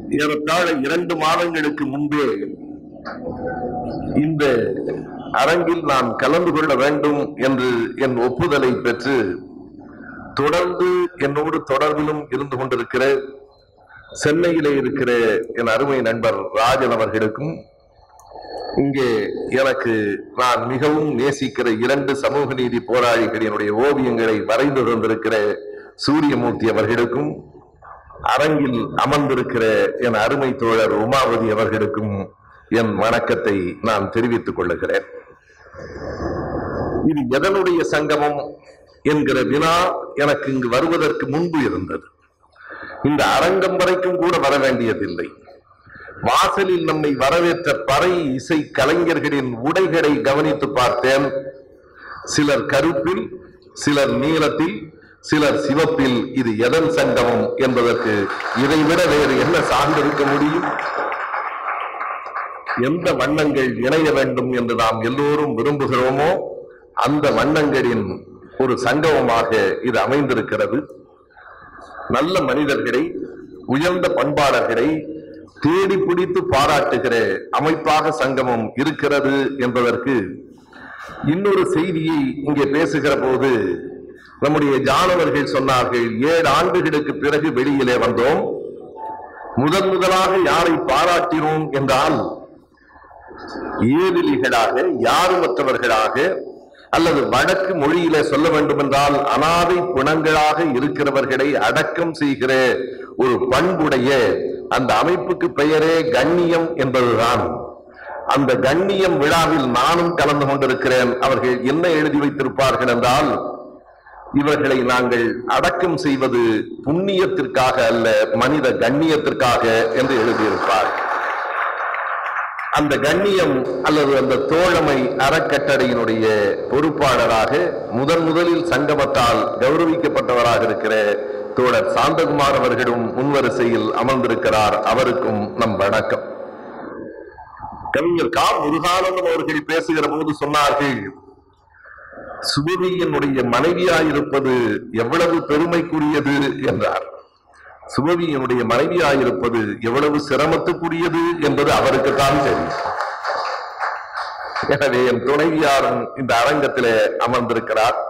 ஏறத்தாழ இரண்டு மாதங்களுக்கு முன்பே இந்த அரங்கில் நான் கலந்து கொள்ள வேண்டும் என்று என் ஒப்புதலை பெற்று தொடர்ந்து என்னோடு தொடர்பிலும் இருந்து கொண்டிருக்கிற சென்னையிலே இருக்கிற என் அருமை நண்பர் ராஜன் அவர்களுக்கும் இங்கே எனக்கு நான் மிகவும் நேசிக்கிற இரண்டு சமூக நீதி போராளிகளினுடைய ஓவியங்களை வரைந்து தந்திருக்கிற சூரியமூர்த்தி அவர்களுக்கும் அரங்கில் அமர்ந்திருக்கிற என் அருமை தோழர் உமாவதி அவர்களுக்கும் என் வணக்கத்தை நான் தெரிவித்துக் கொள்ளுகிறேன் இது எதனுடைய சங்கமம் என்கிற வினா எனக்கு இங்கு வருவதற்கு முன்பு இருந்தது இந்த அரங்கம் வரைக்கும் கூட வர வேண்டியதில்லை வாசலில் நம்மை வரவேற்ற பறை இசை கலைஞர்களின் உடைகளை கவனித்து பார்த்தேன் சிலர் கருப்பில் சிலர் நீலத்தில் சிலர் சிவப்பில் இது எதன் சங்கமம் என்பதற்கு இதைவிட வேறு என்ன சார்ந்திருக்க முடியும் எந்த வண்ணங்கள் இணைய வேண்டும் என்று நாம் எல்லோரும் விரும்புகிறோமோ அந்த வண்ணங்களின் ஒரு சங்கமமாக இது அமைந்திருக்கிறது நல்ல மனிதர்களை உயர்ந்த பண்பாளர்களை தேடி பிடித்து பாராட்டுகிற அமைப்பாக சங்கமம் இருக்கிறது என்பதற்கு இன்னொரு செய்தியை இங்கே பேசுகிற போது நம்முடைய ஜானவர்கள் சொன்னார்கள் ஏழு ஆண்டுகளுக்கு பிறகு வெளியிலே வந்தோம் முதன் முதலாக யாரை பாராட்டினோம் என்றால் ஏதிலிகளாக யாருமற்றவர்களாக அல்லது வடக்கு மொழியில சொல்ல வேண்டும் என்றால் அனாதை பிணங்களாக இருக்கிறவர்களை அடக்கம் செய்கிற ஒரு பண்புடைய அந்த அமைப்புக்கு பெயரே கண்ணியம் என்பதுதான் அந்த கண்ணியம் விழாவில் நானும் கலந்து கொண்டிருக்கிறேன் அவர்கள் என்ன எழுதி வைத்திருப்பார்கள் என்றால் இவர்களை நாங்கள் அடக்கம் செய்வது புண்ணியத்திற்காக அல்ல மனித கண்ணியத்திற்காக என்று எழுதியிருப்பார்கள் அந்த கண்ணியம் அல்லது அந்த தோழமை அறக்கட்டளையினுடைய பொறுப்பாளராக முதன் முதலில் சங்கமத்தால் கௌரவிக்கப்பட்டவராக இருக்கிற தோழர் சாந்தகுமார் அவர்களும் முன்வரிசையில் அமர்ந்திருக்கிறார் அவருக்கும் நம் வணக்கம் கவிஞர் கா முருகானந்தம் அவர்கள் பேசுகிற போது சொன்னார்கள் சுபவியினுடைய மனைவியாயிருப்பது எவ்வளவு பெருமைக்குரியது என்றார் சுபவியினுடைய மனைவியாயிருப்பது எவ்வளவு சிரமத்துக்குரியது என்பது அவருக்குத்தான் தெரியும் எனவே என் துணைவியாரும் இந்த அரங்கத்திலே அமர்ந்திருக்கிறார்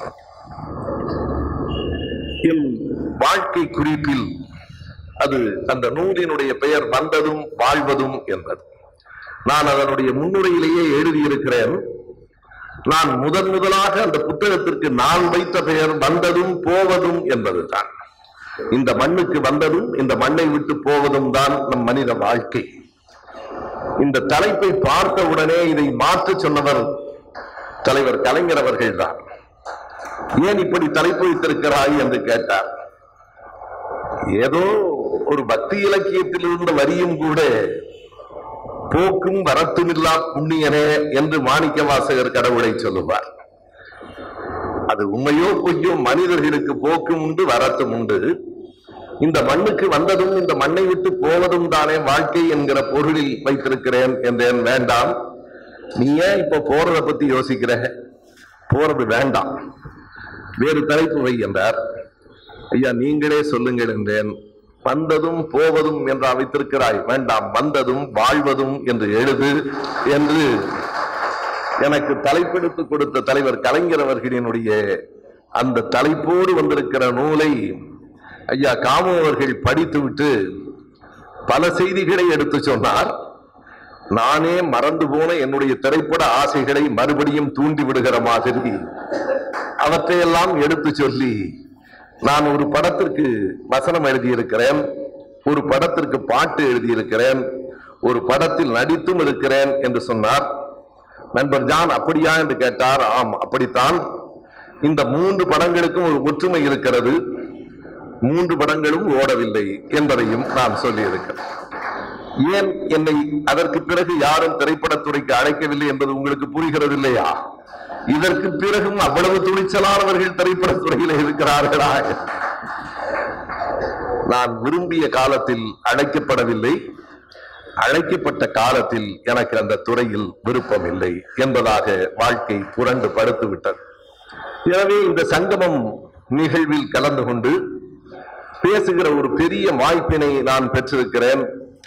என் வாழ்க்கை குறிப்பில் அது அந்த நூலினுடைய பெயர் வந்ததும் வாழ்வதும் என்பது நான் அதனுடைய முன்னுரையிலேயே எழுதியிருக்கிறேன் நான் முதன் முதலாக அந்த புத்தகத்திற்கு நான் வைத்த பெயர் வந்ததும் போவதும் என்பதுதான் இந்த மண்ணுக்கு வந்ததும் இந்த மண்ணை விட்டு போவதும் தான் நம் மனித வாழ்க்கை இந்த தலைப்பை பார்த்த உடனே இதை மாற்ற சொன்னவர் தலைவர் கலைஞர் அவர்கள் தான் ஏன் இப்படி தலைப்பு வைத்திருக்கிறாய் என்று கேட்டார் ஏதோ ஒரு பக்தி இலக்கியத்தில் இருந்த வரியும் கூட போக்கும் வரத்துமில்லா புண்ணியனே என்று மாணிக்க வாசகர் கடவுளை சொல்லுவார் அது உண்மையோ பொய்யோ மனிதர்களுக்கு போக்கும் உண்டு வரத்தும் உண்டு இந்த மண்ணுக்கு வந்ததும் இந்த மண்ணை விட்டு போவதும் தானே வாழ்க்கை என்கிற பொருளில் வைத்திருக்கிறேன் என்றேன் வேண்டாம் நீ ஏன் இப்ப போறத பத்தி யோசிக்கிற போறது வேண்டாம் வேறு தலைப்பு வை என்றார் ஐயா நீங்களே சொல்லுங்கள் என்றேன் வந்ததும் போவதும் என்று வைத்திருக்கிறாய் வேண்டாம் வந்ததும் வாழ்வதும் என்று எழுது என்று எனக்கு தலைப்பெடுத்து கொடுத்த தலைவர் கலைஞர் அவர்களினுடைய அந்த தலைப்போடு வந்திருக்கிற நூலை ஐயா காமு அவர்கள் படித்துவிட்டு பல செய்திகளை எடுத்து சொன்னார் நானே மறந்து போன என்னுடைய திரைப்பட ஆசைகளை மறுபடியும் தூண்டி விடுகிற மாதிரி அவற்றையெல்லாம் எடுத்து சொல்லி நான் ஒரு படத்திற்கு வசனம் எழுதியிருக்கிறேன் ஒரு படத்திற்கு பாட்டு எழுதியிருக்கிறேன் ஒரு படத்தில் நடித்தும் இருக்கிறேன் என்று சொன்னார் நண்பர் ஜான் அப்படியா என்று கேட்டார் ஆம் அப்படித்தான் இந்த மூன்று படங்களுக்கும் ஒரு ஒற்றுமை இருக்கிறது மூன்று படங்களும் ஓடவில்லை என்பதையும் நான் சொல்லியிருக்கிறேன் ஏன் என்னை அதற்கு பிறகு யாரும் திரைப்படத்துறைக்கு அழைக்கவில்லை என்பது உங்களுக்கு புரிகிறது இல்லையா இதற்கு பிறகும் அவ்வளவு துணிச்சலானவர்கள் திரைப்படத்துறையில் இருக்கிறார்களா நான் விரும்பிய காலத்தில் அழைக்கப்படவில்லை அழைக்கப்பட்ட காலத்தில் எனக்கு அந்த துறையில் விருப்பம் இல்லை என்பதாக வாழ்க்கை புரண்டு படுத்து விட்டது எனவே இந்த சங்கமம் நிகழ்வில் கலந்து கொண்டு பேசுகிற ஒரு பெரிய வாய்ப்பினை நான் பெற்றிருக்கிறேன்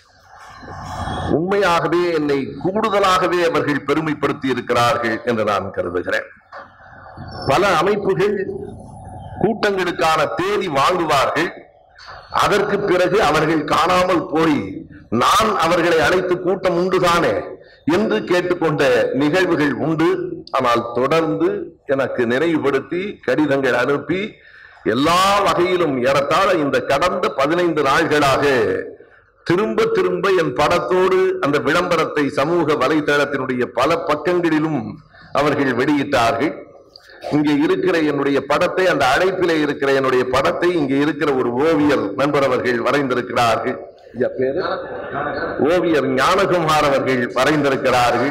உண்மையாகவே என்னை கூடுதலாகவே அவர்கள் பெருமைப்படுத்தி இருக்கிறார்கள் என்று நான் கருதுகிறேன் பல அமைப்புகள் கூட்டங்களுக்கான தேதி வாங்குவார்கள் அதற்கு பிறகு அவர்கள் காணாமல் போய் நான் அவர்களை அழைத்து கூட்டம் உண்டுதானே என்று கேட்டுக்கொண்ட நிகழ்வுகள் உண்டு ஆனால் தொடர்ந்து எனக்கு நினைவுபடுத்தி கடிதங்கள் அனுப்பி எல்லா வகையிலும் ஏறத்தாழ இந்த கடந்த பதினைந்து நாள்களாக திரும்ப திரும்ப என் படத்தோடு அந்த விளம்பரத்தை சமூக வலைதளத்தினுடைய பல பக்கங்களிலும் அவர்கள் வெளியிட்டார்கள் இங்கே இருக்கிற என்னுடைய படத்தை அந்த அழைப்பிலே இருக்கிற என்னுடைய படத்தை இங்கே இருக்கிற ஒரு ஓவியர் நண்பர் அவர்கள் வரைந்திருக்கிறார்கள் ஐயா, பேரு ஓவியர் ஞானகுமார் அவர்கள் வரைந்திருக்கிறார்கள்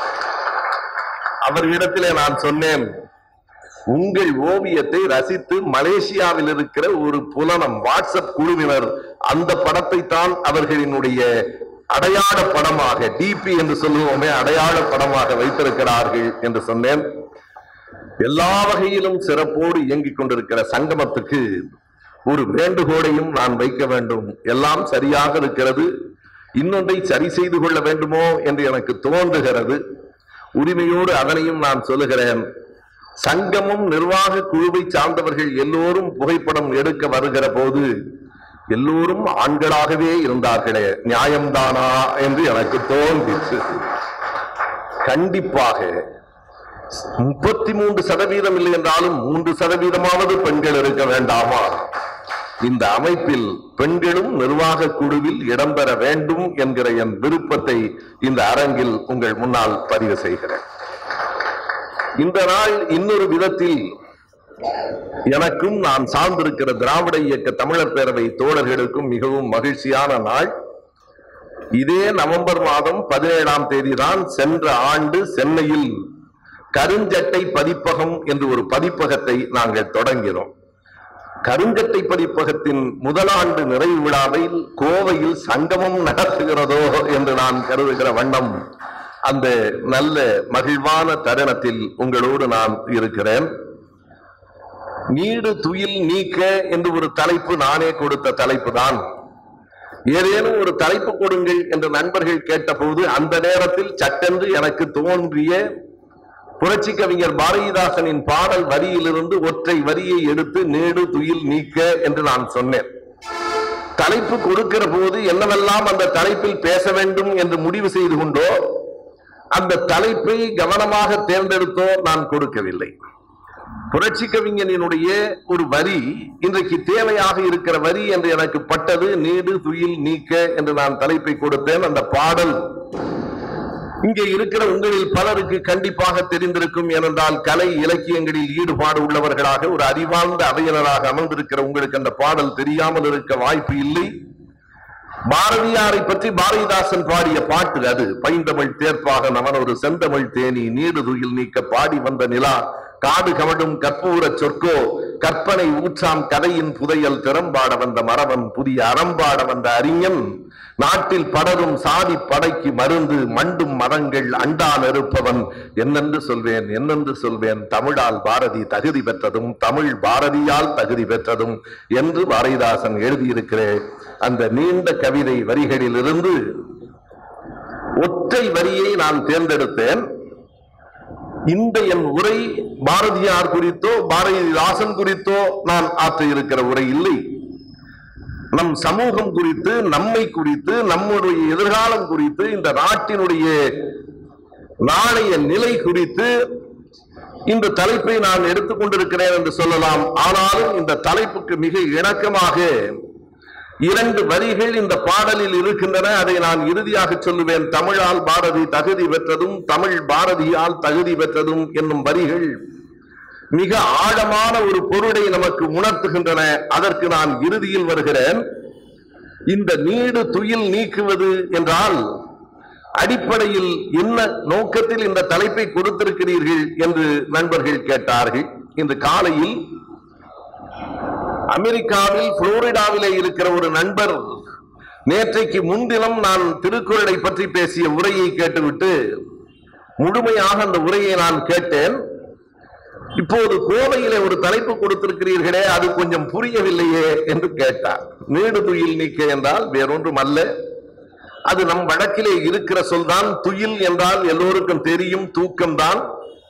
அவர்களிடத்திலே நான் சொன்னேன் உங்கள் ஓவியத்தை ரசித்து மலேசியாவில் இருக்கிற ஒரு புலனம் வாட்ஸ்அப் குழுவினர் அந்த படத்தை தான் அவர்களினுடைய அடையாள படமாக டிபி என்று சொல்லுவோமே அடையாள படமாக வைத்திருக்கிறார்கள் என்று சொன்னேன் எல்லா வகையிலும் சிறப்போடு இயங்கிக் கொண்டிருக்கிற சங்கமத்துக்கு ஒரு வேண்டுகோளையும் நான் வைக்க வேண்டும் எல்லாம் சரியாக இருக்கிறது இன்னொன்றை சரி செய்து கொள்ள வேண்டுமோ என்று எனக்கு தோன்றுகிறது உரிமையோடு அதனையும் நான் சொல்லுகிறேன் சங்கமும் நிர்வாக குழுவை சார்ந்தவர்கள் எல்லோரும் புகைப்படம் எடுக்க வருகிற போது எல்லோரும் ஆண்களாகவே இருந்தார்களே நியாயம்தானா என்று எனக்கு தோன்றிற்று கண்டிப்பாக முப்பத்தி மூன்று சதவீதம் இல்லை என்றாலும் மூன்று சதவீதமாவது பெண்கள் இருக்க வேண்டாமா இந்த அமைப்பில் பெண்களும் நிர்வாக குழுவில் இடம்பெற வேண்டும் என்கிற என் விருப்பத்தை இந்த அரங்கில் உங்கள் முன்னால் பதிவு செய்கிறேன் இந்த நாள் இன்னொரு விதத்தில் எனக்கும் நான் சார்ந்திருக்கிற திராவிட இயக்க தமிழர் பேரவை தோழர்களுக்கும் மிகவும் மகிழ்ச்சியான நாள் இதே நவம்பர் மாதம் பதினேழாம் தேதி தான் சென்ற ஆண்டு சென்னையில் கருஞ்சட்டை பதிப்பகம் என்று ஒரு பதிப்பகத்தை நாங்கள் தொடங்கினோம் கருஞ்சட்டை பதிப்பகத்தின் முதலாண்டு நிறைவு விழாவில் கோவையில் சங்கமம் நடத்துகிறதோ என்று நான் கருதுகிற வண்ணம் அந்த நல்ல மகிழ்வான தருணத்தில் உங்களோடு நான் இருக்கிறேன் நீடு துயில் நீக்க என்று ஒரு தலைப்பு நானே கொடுத்த தலைப்பு தான் ஏதேனும் ஒரு தலைப்பு கொடுங்கள் என்று நண்பர்கள் கேட்டபோது அந்த நேரத்தில் சட்டென்று எனக்கு தோன்றிய புரட்சி கவிஞர் பாரதிதாசனின் பாடல் வரியிலிருந்து ஒற்றை வரியை எடுத்து நேடு துயில் நீக்க என்று நான் சொன்னேன் தலைப்பு கொடுக்கிற போது என்னவெல்லாம் அந்த தலைப்பில் பேச வேண்டும் என்று முடிவு செய்து கொண்டோ அந்த தலைப்பை கவனமாக தேர்ந்தெடுத்தோ நான் கொடுக்கவில்லை புரட்சி கவிஞனினுடைய ஒரு வரி இன்றைக்கு தேவையாக இருக்கிற வரி என்று எனக்கு பட்டது நீடு துயில் நீக்க என்று நான் தலைப்பை கொடுத்தேன் அந்த பாடல் இங்கே இருக்கிற உங்களில் பலருக்கு கண்டிப்பாக தெரிந்திருக்கும் ஏனென்றால் கலை இலக்கியங்களில் ஈடுபாடு உள்ளவர்களாக ஒரு அறிவார்ந்த அவையினராக அமர்ந்திருக்கிற உங்களுக்கு அந்த பாடல் தெரியாமல் இருக்க வாய்ப்பு இல்லை பாரதியாரை பற்றி பாரதிதாசன் பாடிய பாட்டு அது பைந்தமிழ் தேர்ப்பாக அவன் ஒரு செந்தமிழ் தேனி நீடு துயில் நீக்க பாடி வந்த நிலா காடு கமடும் கற்பூர சொற்கோ கற்பனை ஊற்றாம் கதையின் புதையல் திறம்பாட வந்த மரவன் புதிய அறம்பாட வந்த அறிஞன் நாட்டில் படரும் சாதி படைக்கு மருந்து மண்டும் மரங்கள் அண்டால் இருப்பவன் என்னென்று சொல்வேன் என்னென்று சொல்வேன் தமிழால் பாரதி தகுதி பெற்றதும் தமிழ் பாரதியால் தகுதி பெற்றதும் என்று பாரதிதாசன் எழுதியிருக்கிற அந்த நீண்ட கவிதை வரிகளிலிருந்து ஒற்றை வரியை நான் தேர்ந்தெடுத்தேன் இந்த என் உரை பாரதியார் குறித்தோ பாரதிதாசன் குறித்தோ நான் ஆற்ற இருக்கிற உரை இல்லை நம் சமூகம் குறித்து நம்மை குறித்து நம்முடைய எதிர்காலம் குறித்து இந்த நாட்டினுடைய நாளைய நிலை குறித்து இந்த தலைப்பை நான் எடுத்துக்கொண்டிருக்கிறேன் என்று சொல்லலாம் ஆனாலும் இந்த தலைப்புக்கு மிக இணக்கமாக இரண்டு வரிகள் இந்த பாடலில் இருக்கின்றன அதை நான் இறுதியாக சொல்லுவேன் தமிழால் பாரதி தகுதி பெற்றதும் தமிழ் பாரதியால் தகுதி பெற்றதும் என்னும் வரிகள் மிக ஆழமான ஒரு பொருளை நமக்கு உணர்த்துகின்றன அதற்கு நான் இறுதியில் வருகிறேன் இந்த நீடு துயில் நீக்குவது என்றால் அடிப்படையில் என்ன நோக்கத்தில் இந்த தலைப்பை கொடுத்திருக்கிறீர்கள் என்று நண்பர்கள் கேட்டார்கள் இன்று காலையில் அமெரிக்காவில் புளோரிடாவிலே இருக்கிற ஒரு நண்பர் நேற்றைக்கு முன்தினம் நான் திருக்குறளை பற்றி பேசிய உரையை கேட்டுவிட்டு முழுமையாக அந்த உரையை நான் கேட்டேன் இப்போது கோவையிலே ஒரு தலைப்பு கொடுத்திருக்கிறீர்களே அது கொஞ்சம் புரியவில்லையே என்று கேட்டார் நீடு துயில் நீக்க என்றால் வேறொன்றும் அல்ல அது நம் வழக்கிலே இருக்கிற சொல்தான் துயில் என்றால் எல்லோருக்கும் தெரியும் தூக்கம்தான்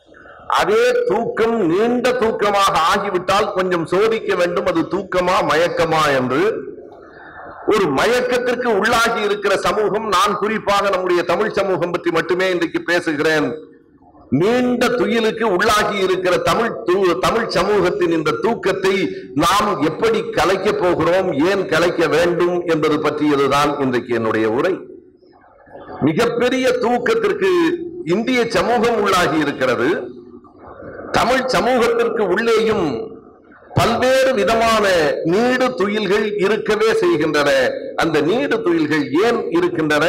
அதே தூக்கம் நீண்ட தூக்கமாக ஆகிவிட்டால் கொஞ்சம் சோதிக்க வேண்டும் அது தூக்கமா மயக்கமா என்று ஒரு மயக்கத்திற்கு உள்ளாகி இருக்கிற சமூகம் நான் குறிப்பாக நம்முடைய தமிழ் சமூகம் பற்றி மட்டுமே இன்றைக்கு பேசுகிறேன் நீண்ட துயிலுக்கு உள்ளாகி இருக்கிற தமிழ் தூ- தமிழ் சமூகத்தின் இந்த தூக்கத்தை நாம் எப்படி கலைக்க போகிறோம் ஏன் கலைக்க வேண்டும் என்பது பற்றியதுதான் இன்றைக்கு என்னுடைய உரை மிகப்பெரிய தூக்கத்திற்கு இந்திய சமூகம் உள்ளாகி இருக்கிறது தமிழ் சமூகத்திற்கு உள்ளேயும் பல்வேறு விதமான நீடு துயில்கள் இருக்கவே செய்கின்றன அந்த நீடு துயில்கள் ஏன் இருக்கின்றன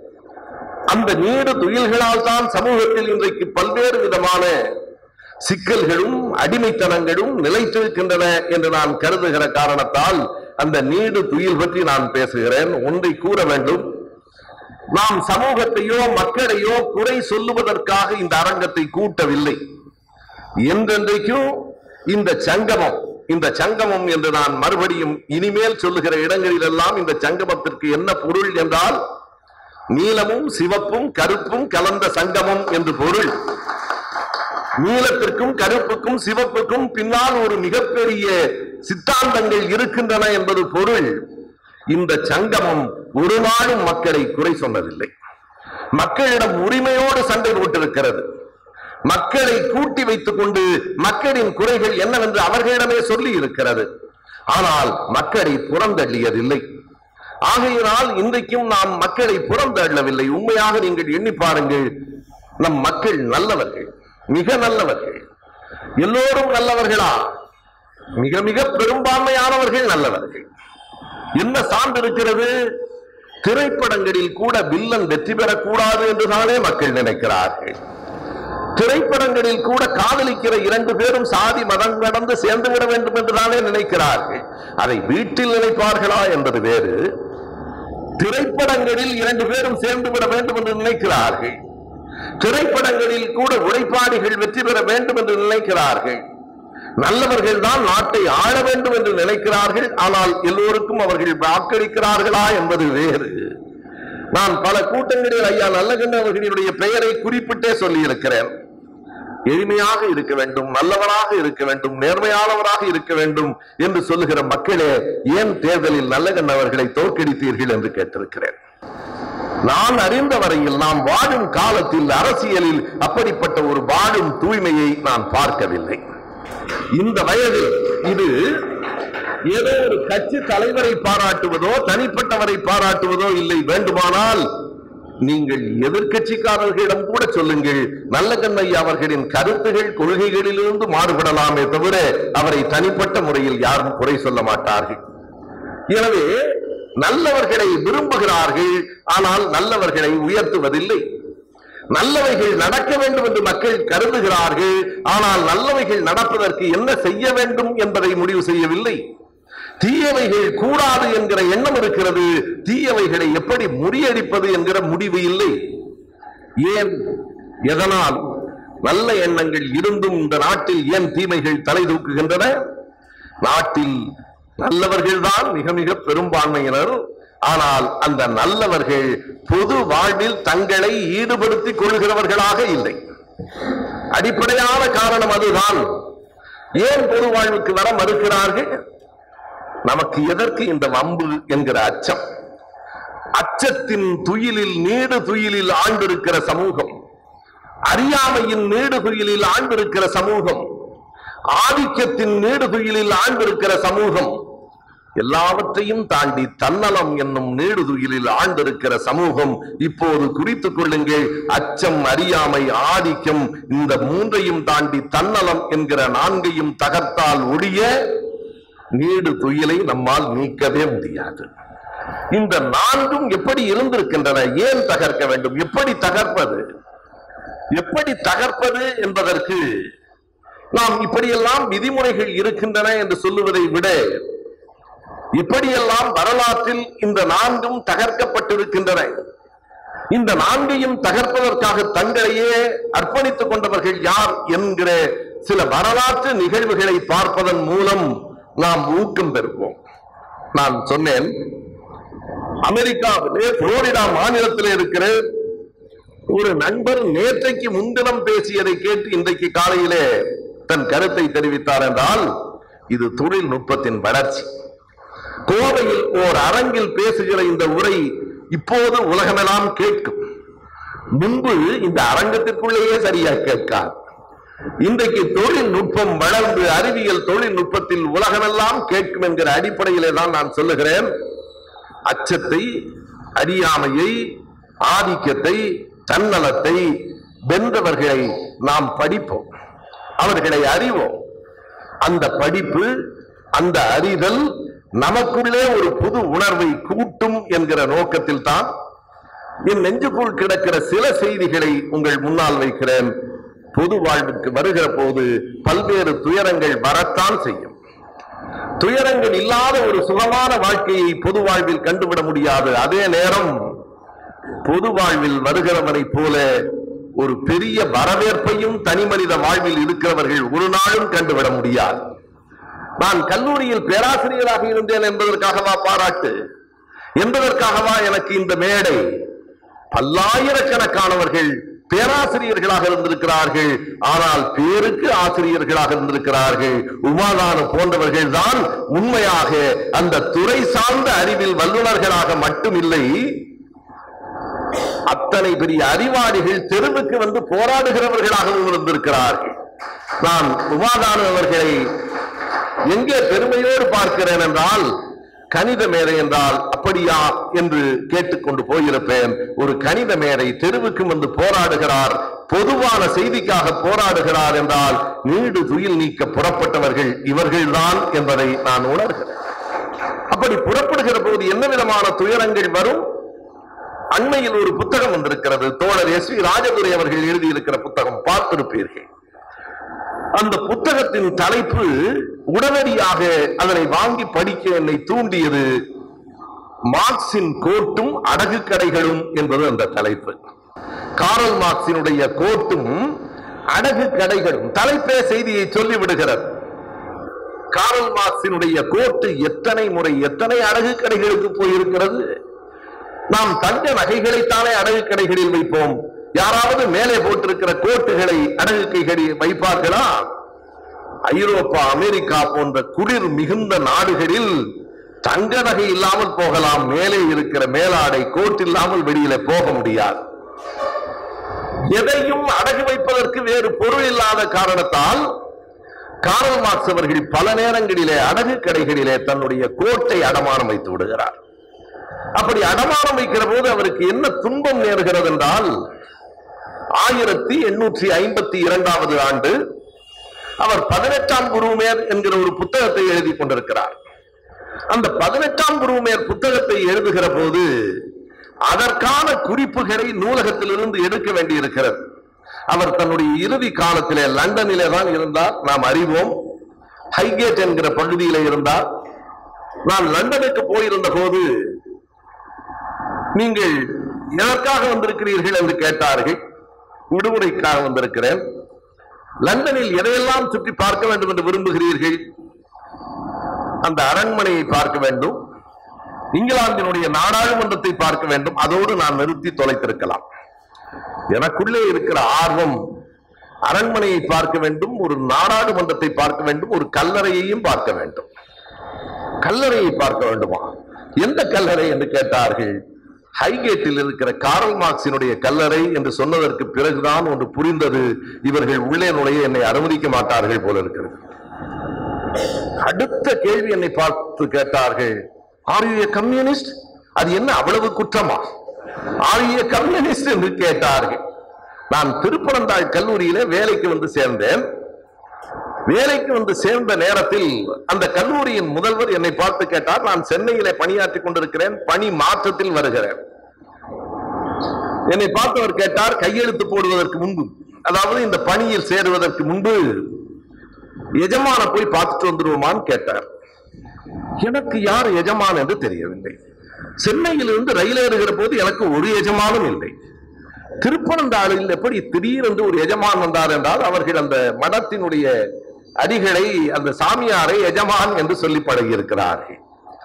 அந்த நீடு துயில்களால் தான் சமூகத்தில் இன்றைக்கு பல்வேறு விதமான சிக்கல்களும் அடிமைத்தனங்களும் நிலைத்திருக்கின்றன என்று நான் கருதுகிற காரணத்தால் அந்த நீடு துயில் பற்றி நான் பேசுகிறேன் ஒன்றை கூற வேண்டும் நாம் சமூகத்தையோ மக்களையோ குறை சொல்லுவதற்காக இந்த அரங்கத்தை கூட்டவில்லை என்றென்றைக்கும் இந்த சங்கமம் இந்த சங்கமம் என்று நான் மறுபடியும் இனிமேல் சொல்லுகிற இடங்களிலெல்லாம் இந்த சங்கமத்திற்கு என்ன பொருள் என்றால் நீலமும் சிவப்பும் கருப்பும் கலந்த சங்கமம் என்று பொருள் நீலத்திற்கும் கருப்புக்கும் சிவப்புக்கும் பின்னால் ஒரு மிகப்பெரிய சித்தாந்தங்கள் இருக்கின்றன என்பது பொருள் இந்த சங்கமம் ஒரு நாளும் மக்களை குறை சொன்னதில்லை மக்களிடம் உரிமையோடு சண்டை போட்டிருக்கிறது மக்களை கூட்டி வைத்துக் கொண்டு மக்களின் குறைகள் என்னவென்று அவர்களிடமே சொல்லி இருக்கிறது ஆனால் மக்களை புறந்தள்ளியதில்லை ஆகையினால் இன்றைக்கும் நாம் மக்களை புறந்தள்ளவில்லை உண்மையாக நீங்கள் எண்ணி பாருங்கள் நம் மக்கள் நல்லவர்கள் மிக நல்லவர்கள் எல்லோரும் நல்லவர்களா மிக மிக பெரும்பான்மையானவர்கள் நல்லவர்கள் என்ன சான்று இருக்கிறது திரைப்படங்களில் கூட வில்லன் வெற்றி பெறக்கூடாது என்றுதானே மக்கள் நினைக்கிறார்கள் திரைப்படங்களில் கூட காதலிக்கிற இரண்டு பேரும் சாதி மதம் கடந்து சேர்ந்து விட வேண்டும் என்றுதானே நினைக்கிறார்கள் அதை வீட்டில் நினைப்பார்களா என்பது வேறு திரைப்படங்களில் இரண்டு பேரும் சேர்ந்து விட வேண்டும் என்று நினைக்கிறார்கள் திரைப்படங்களில் கூட உழைப்பாளிகள் வெற்றி பெற வேண்டும் என்று நினைக்கிறார்கள் நல்லவர்கள் தான் நாட்டை ஆள வேண்டும் என்று நினைக்கிறார்கள் ஆனால் எல்லோருக்கும் அவர்கள் வாக்களிக்கிறார்களா என்பது வேறு நான் பல கூட்டங்களில் ஐயா நல்லகண்ண அவர்களுடைய பெயரை குறிப்பிட்டே சொல்லி இருக்கிறேன் எளிமையாக இருக்க வேண்டும் நல்லவராக இருக்க வேண்டும் நேர்மையானவராக இருக்க வேண்டும் என்று சொல்லுகிற மக்களே ஏன் தேர்தலில் நல்லகண்ண அவர்களை தோற்கடித்தீர்கள் என்று கேட்டிருக்கிறேன் நான் அறிந்த வரையில் நாம் வாழும் காலத்தில் அரசியலில் அப்படிப்பட்ட ஒரு வாழும் தூய்மையை நான் பார்க்கவில்லை இந்த வயதில் இது ஏதோ ஒரு கட்சி தலைவரை பாராட்டுவதோ தனிப்பட்டவரை பாராட்டுவதோ இல்லை வேண்டுமானால் நீங்கள் எதிர்க்கட்சிக்காரர்களிடம் கூட சொல்லுங்கள் நல்லகண்ணையா அவர்களின் கருத்துகள் கொள்கைகளிலிருந்து மாறுபடலாமே தவிர அவரை தனிப்பட்ட முறையில் யாரும் குறை சொல்ல மாட்டார்கள் எனவே நல்லவர்களை விரும்புகிறார்கள் ஆனால் நல்லவர்களை உயர்த்துவதில்லை நல்லவைகள் நடக்க வேண்டும் என்று மக்கள் கருதுகிறார்கள் ஆனால் நல்லவைகள் நடப்பதற்கு என்ன செய்ய வேண்டும் என்பதை முடிவு செய்யவில்லை தீயவைகள் கூடாது என்கிற எண்ணம் இருக்கிறது தீயவைகளை எப்படி முறியடிப்பது என்கிற முடிவு இல்லை ஏன் எதனால் நல்ல எண்ணங்கள் இருந்தும் இந்த நாட்டில் ஏன் தீமைகள் தலை தூக்குகின்றன நாட்டில் நல்லவர்கள் தான் மிக மிக பெரும்பான்மையினர் ஆனால் அந்த நல்லவர்கள் பொது வாழ்வில் தங்களை ஈடுபடுத்திக் கொள்கிறவர்களாக இல்லை அடிப்படையான காரணம் அதுதான் ஏன் பொது வாழ்வுக்கு வர மறுக்கிறார்கள் நமக்கு எதற்கு இந்த வம்பு என்கிற அச்சம் அச்சத்தின் துயிலில் நீடு துயிலில் ஆண்டிருக்கிற சமூகம் அறியாமையின் நீடு துயிலில் ஆண்டிருக்கிற சமூகம் ஆதிக்கத்தின் நீடு துயிலில் ஆண்டிருக்கிற சமூகம் எல்லாவற்றையும் தாண்டி தன்னலம் என்னும் நீடு துயிலில் ஆண்டிருக்கிற சமூகம் இப்போது குறித்துக் கொள்ளுங்கள் அச்சம் அறியாமை ஆதிக்கம் இந்த மூன்றையும் தாண்டி தன்னலம் என்கிற நான்கையும் தகர்த்தால் ஒழிய நீடு துயிலை நம்மால் நீக்கவே முடியாது இந்த நான்கும் எப்படி இருந்திருக்கின்றன ஏன் தகர்க்க வேண்டும் எப்படி தகர்ப்பது எப்படி தகர்ப்பது என்பதற்கு நாம் இப்படியெல்லாம் விதிமுறைகள் இருக்கின்றன என்று சொல்லுவதை விட இப்படியெல்லாம் வரலாற்றில் இந்த நான்கும் தகர்க்கப்பட்டிருக்கின்றன இந்த நான்கையும் தகர்ப்பதற்காக தங்களையே அர்ப்பணித்துக் கொண்டவர்கள் யார் என்கிற சில வரலாற்று நிகழ்வுகளை பார்ப்பதன் மூலம் நாம் ஊக்கம் பெறுவோம் நான் சொன்னேன் அமெரிக்காவிலே புளோரிடா மாநிலத்திலே இருக்கிற ஒரு நண்பர் நேற்றைக்கு முன்தினம் பேசியதை கேட்டு இன்றைக்கு காலையிலே தன் கருத்தை தெரிவித்தார் என்றால் இது தொழில்நுட்பத்தின் வளர்ச்சி கோவையில் ஓர் அரங்கில் பேசுகிற இந்த உரை இப்போது உலகமெல்லாம் கேட்கும் முன்பு இந்த அரங்கத்திற்குள்ளேயே சரியா கேட்காது இன்றைக்கு தொழில்நுட்பம் வளர்ந்து அறிவியல் தொழில்நுட்பத்தில் உலகமெல்லாம் கேட்கும் என்கிற அடிப்படையிலே தான் நான் சொல்லுகிறேன் அச்சத்தை அறியாமையை ஆதிக்கத்தை தன்னலத்தை வென்றவர்களை நாம் படிப்போம் அவர்களை அறிவோம் அந்த படிப்பு அந்த அறிதல் நமக்குள்ளே ஒரு புது உணர்வை கூட்டும் என்கிற நோக்கத்தில் தான் என் நெஞ்சுக்குள் கிடக்கிற சில செய்திகளை உங்கள் முன்னால் வைக்கிறேன் பொது வாழ்வுக்கு வருகிற போது பல்வேறு துயரங்கள் வரத்தான் செய்யும் துயரங்கள் இல்லாத ஒரு சுகமான வாழ்க்கையை பொது வாழ்வில் கண்டுவிட முடியாது அதே நேரம் பொது வாழ்வில் வருகிறவரை போல ஒரு பெரிய வரவேற்பையும் தனி மனித வாழ்வில் இருக்கிறவர்கள் ஒரு நாளும் கண்டுவிட முடியாது நான் கல்லூரியில் பேராசிரியராக இருந்தேன் என்பதற்காகவா பாராட்டு என்பதற்காகவா எனக்கு இந்த மேடை பல்லாயிரக்கணக்கானவர்கள் பேராசிரியர்களாக இருந்திருக்கிறார்கள் ஆனால் பேருக்கு ஆசிரியர்களாக இருந்திருக்கிறார்கள் உமாதான போன்றவர்கள் தான் உண்மையாக அந்த துறை சார்ந்த அறிவில் வல்லுநர்களாக மட்டுமில்லை அத்தனை பெரிய அறிவாளிகள் தெருவுக்கு வந்து போராடுகிறவர்களாகவும் இருந்திருக்கிறார்கள் நான் உமாதான அவர்களை எங்கே பெருமையோடு பார்க்கிறேன் என்றால் கணித மேடை என்றால் அப்படியா என்று கேட்டுக்கொண்டு போயிருப்பேன் ஒரு கணித மேடை தெருவுக்கு வந்து போராடுகிறார் பொதுவான செய்திக்காக போராடுகிறார் என்றால் நீடு துயில் நீக்க புறப்பட்டவர்கள் இவர்கள்தான் என்பதை நான் உணர்கிறேன் அப்படி புறப்படுகிற போது என்ன விதமான துயரங்கள் வரும் அண்மையில் ஒரு புத்தகம் வந்திருக்கிறது தோழர் எஸ் வி ராஜதுரை அவர்கள் எழுதியிருக்கிற புத்தகம் பார்த்திருப்பீர்கள் அந்த புத்தகத்தின் தலைப்பு உடனடியாக அதனை வாங்கி படிக்க என்னை தூண்டியது மார்க்சின் கோட்டும் அடகு கடைகளும் என்பது அந்த தலைப்பு காரல் மார்க்சினுடைய கோட்டும் அடகு கடைகளும் தலைப்பே செய்தியை சொல்லிவிடுகிறது காரல் மார்க்சினுடைய கோட்டு எத்தனை முறை எத்தனை அடகு கடைகளுக்கு போயிருக்கிறது நாம் தங்க நகைகளைத்தானே அடகு கடைகளில் வைப்போம் யாராவது மேலே போட்டிருக்கிற கோட்டுகளை அடகு கைகளில் வைப்பார்களா ஐரோப்பா அமெரிக்கா போன்ற குளிர் மிகுந்த நாடுகளில் தங்க நகை இல்லாமல் போகலாம் மேலே இருக்கிற மேலாடை கோட் இல்லாமல் வெளியில போக முடியாது எதையும் அடகு வைப்பதற்கு வேறு பொருள் இல்லாத காரணத்தால் காரல் மார்க்ஸ் அவர்கள் பல நேரங்களிலே அடகு கடைகளிலே தன்னுடைய கோட்டை அடமானம் வைத்து விடுகிறார் அப்படி அடமானம் வைக்கிற போது அவருக்கு என்ன துன்பம் நேருகிறது என்றால் ஆயிரத்தி எண்ணூற்றி ஐம்பத்தி இரண்டாவது ஆண்டு அவர் பதினெட்டாம் குருமேர் என்கிற ஒரு புத்தகத்தை எழுதி கொண்டிருக்கிறார் அந்த பதினெட்டாம் குருமேர் புத்தகத்தை எழுதுகிற போது அதற்கான குறிப்புகளை நூலகத்திலிருந்து எடுக்க வேண்டியிருக்கிறது அவர் தன்னுடைய இறுதி காலத்திலே லண்டனிலே தான் இருந்தார் நாம் அறிவோம் ஹைகேட் என்கிற பகுதியிலே இருந்தார் நான் லண்டனுக்கு போயிருந்த போது நீங்கள் எதற்காக வந்திருக்கிறீர்கள் என்று கேட்டார்கள் விடுமுறைக்காக வந்திருக்கிறேன் லண்டனில் எதையெல்லாம் சுற்றி பார்க்க வேண்டும் என்று விரும்புகிறீர்கள் அந்த அரண்மனையை பார்க்க வேண்டும் இங்கிலாந்தினுடைய நாடாளுமன்றத்தை பார்க்க வேண்டும் அதோடு நான் நிறுத்தி தொலைத்திருக்கலாம் எனக்குள்ளே இருக்கிற ஆர்வம் அரண்மனையை பார்க்க வேண்டும் ஒரு நாடாளுமன்றத்தை பார்க்க வேண்டும் ஒரு கல்லறையையும் பார்க்க வேண்டும் கல்லறையை பார்க்க வேண்டுமா எந்த கல்லறை என்று கேட்டார்கள் ஹைகேட்டில் இருக்கிற காரல் மார்க்சினுடைய கல்லறை என்று சொன்னதற்கு பிறகுதான் ஒன்று புரிந்தது இவர்கள் உள்ளே நுழைய என்னை அனுமதிக்க மாட்டார்கள் போல இருக்கிறது அடுத்த கேள்வி என்னை பார்த்து கேட்டார்கள் ஆர் யூ கம்யூனிஸ்ட் அது என்ன அவ்வளவு குற்றமா ஆர் யூ கம்யூனிஸ்ட் என்று கேட்டார்கள் நான் திருப்பனந்தாள் கல்லூரியில வேலைக்கு வந்து சேர்ந்தேன் வேலைக்கு வந்து சேர்ந்த நேரத்தில் அந்த கல்லூரியின் முதல்வர் என்னை பார்த்து கேட்டார் நான் சென்னையிலே பணியாற்றிக் கொண்டிருக்கிறேன் பணி மாற்றத்தில் வருகிறேன் என்னை பார்த்தவர் கேட்டார் கையெழுத்து போடுவதற்கு முன்பு அதாவது இந்த பணியில் சேருவதற்கு முன்பு எஜமான போய் பார்த்துட்டு வந்துருவோமான்னு கேட்டார் எனக்கு யார் எஜமான் என்று தெரியவில்லை சென்னையிலிருந்து ரயில் ஏறுகிற போது எனக்கு ஒரு எஜமானும் இல்லை திருப்பனந்தாளில் எப்படி திடீரென்று ஒரு எஜமான் வந்தார் என்றால் அவர்கள் அந்த மடத்தினுடைய அடிகளை அந்த சாமியாரை எஜமான் என்று சொல்லி பழகி இருக்கிறார்கள்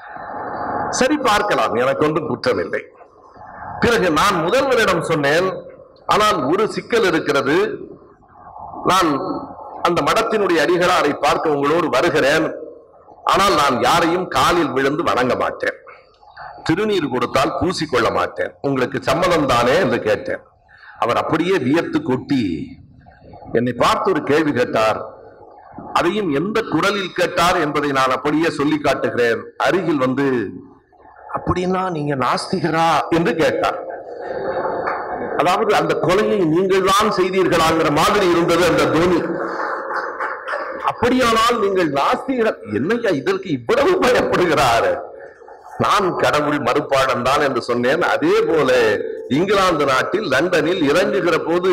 சரி பார்க்கலாம் எனக்கு ஒன்றும் குற்றமில்லை பிறகு நான் முதல்வரிடம் சொன்னேன் ஆனால் ஒரு சிக்கல் இருக்கிறது நான் அந்த மடத்தினுடைய அடிகளாரை பார்க்க உங்களோடு வருகிறேன் ஆனால் நான் யாரையும் காலில் விழுந்து வணங்க மாட்டேன் திருநீர் கொடுத்தால் பூசிக்கொள்ள மாட்டேன் உங்களுக்கு சம்மதம் தானே என்று கேட்டேன் அவர் அப்படியே வியர்த்து கொட்டி என்னை பார்த்து ஒரு கேள்வி கேட்டார் அதையும் எந்த குரலில் கேட்டார் என்பதை நான் அப்படியே சொல்லி காட்டுகிறேன் அருகில் வந்து அப்படின்னா நீங்க நாஸ்திகரா என்று கேட்டார் அதாவது அந்த கொலையை நீங்கள் தான் செய்தீர்களாங்கிற மாதிரி இருந்தது அந்த தோனி அப்படியானால் நீங்கள் நாஸ்திகர் என்னையா இதற்கு இவ்வளவு பயப்படுகிறார் நான் கடவுள் மறுப்பாளன் தான் என்று சொன்னேன் அதே போல இங்கிலாந்து நாட்டில் லண்டனில் இறங்குகிற போது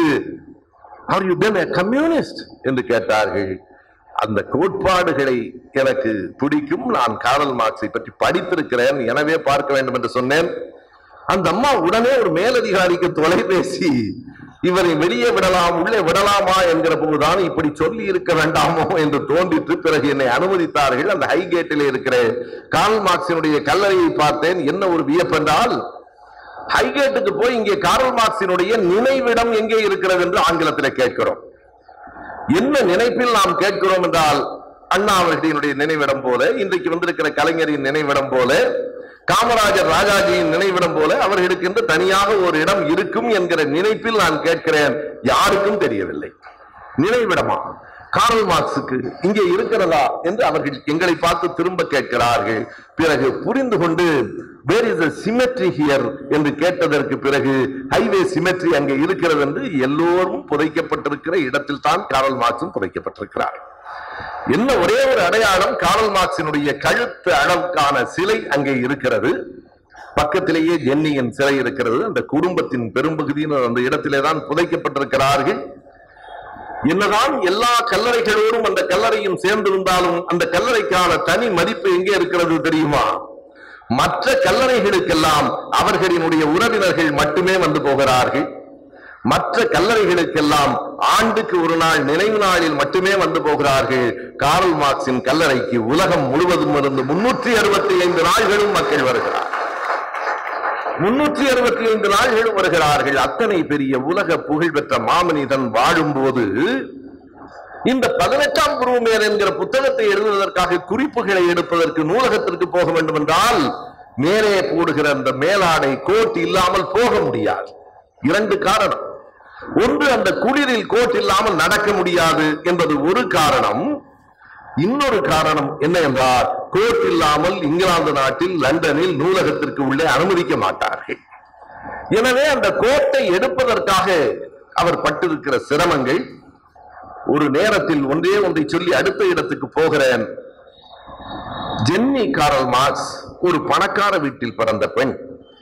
ஆர் யூ பென் கம்யூனிஸ்ட் என்று கேட்டார்கள் அந்த கோட்பாடுகளை எனக்கு பிடிக்கும் நான் காரல் மார்க்ஸை பற்றி படித்திருக்கிறேன் எனவே பார்க்க வேண்டும் என்று சொன்னேன் அந்த அம்மா உடனே ஒரு மேலதிகாரிக்கு தொலைபேசி இவரை வெளியே விடலாம் உள்ளே விடலாமா என்கிற போதுதான் இப்படி சொல்லி இருக்க வேண்டாமோ என்று தோன்றிற்று பிறகு என்னை அனுமதித்தார்கள் அந்த ஹைகேட்டிலே இருக்கிற கார்ல் மார்க்சினுடைய கல்லறையை பார்த்தேன் என்ன ஒரு வியப்பென்றால் ஹைகேட்டுக்கு போய் இங்கே கார்ல் மார்க்சினுடைய நினைவிடம் எங்கே இருக்கிறது என்று ஆங்கிலத்தில் கேட்கிறோம் என்ன நினைப்பில் நாம் கேட்கிறோம் என்றால் அண்ணா அவர்களினுடைய நினைவிடம் போல இன்றைக்கு வந்திருக்கிற கலைஞரின் நினைவிடம் போல காமராஜர் ராஜாஜியின் நினைவிடம் போல அவர்களுக்கு என்று தனியாக ஒரு இடம் இருக்கும் என்கிற நினைப்பில் நான் கேட்கிறேன் யாருக்கும் தெரியவில்லை நினைவிடமா கார்ல் மார்க்ஸுக்கு இங்கே இருக்கிறதா என்று அவர்கள் எங்களை பார்த்து திரும்ப கேட்கிறார்கள் பிறகு புரிந்து கொண்டு வேர் இஸ் சிமெட்ரி ஹியர் என்று கேட்டதற்கு பிறகு ஹைவே சிமெட்ரி அங்கே இருக்கிறது என்று எல்லோரும் புதைக்கப்பட்டிருக்கிற இடத்தில் தான் கார்ல் மார்க்ஸும் புதைக்கப்பட்டிருக்கிறார் என்ன ஒரே ஒரு அடையாளம் கார்ல் மார்க்சினுடைய கழுத்து அளவுக்கான சிலை அங்கே இருக்கிறது பக்கத்திலேயே ஜென்னியின் சிலை இருக்கிறது அந்த குடும்பத்தின் பெரும்பகுதியினர் அந்த இடத்திலே தான் புதைக்கப்பட்டிருக்கிறார்கள் என்னதான் எல்லா கல்லறைகளோடும் அந்த கல்லறையும் சேர்ந்திருந்தாலும் அந்த கல்லறைக்கான தனி மதிப்பு எங்கே இருக்கிறது தெரியுமா மற்ற கல்லறைகளுக்கெல்லாம் அவர்களினுடைய உறவினர்கள் மட்டுமே வந்து போகிறார்கள் மற்ற கல்லறைகளுக்கெல்லாம் ஆண்டுக்கு ஒரு நாள் நினைவு நாளில் மட்டுமே வந்து போகிறார்கள் கார்ல் மார்க்சின் கல்லறைக்கு உலகம் முழுவதும் இருந்து முன்னூற்றி அறுபத்தி ஐந்து நாள்களும் மக்கள் வருகிறார் முன்னூற்றி அறுபத்தி ஐந்து நாள்களும் வருகிறார்கள் அத்தனை பெரிய உலக புகழ்பெற்ற மாமனிதன் வாழும்போது இந்த பதினெட்டாம் குருமேர் என்கிற புத்தகத்தை எழுதுவதற்காக குறிப்புகளை எடுப்பதற்கு நூலகத்திற்கு போக வேண்டும் என்றால் மேலே போடுகிற அந்த மேலாடை கோட் இல்லாமல் போக முடியாது இரண்டு காரணம் ஒன்று அந்த குளிரில் கோட் இல்லாமல் நடக்க முடியாது என்பது ஒரு காரணம் இன்னொரு காரணம் என்ன என்றால் கோட் இல்லாமல் இங்கிலாந்து நாட்டில் லண்டனில் நூலகத்திற்கு உள்ளே அனுமதிக்க மாட்டார்கள் எனவே அந்த கோட்டை எடுப்பதற்காக அவர் பட்டிருக்கிற சிரமங்கள் ஒரு நேரத்தில் ஒன்றே ஒன்றை சொல்லி அடுத்த இடத்துக்கு போகிறேன் ஜென்னி காரல் மார்க்ஸ் ஒரு பணக்கார வீட்டில் பிறந்த பெண்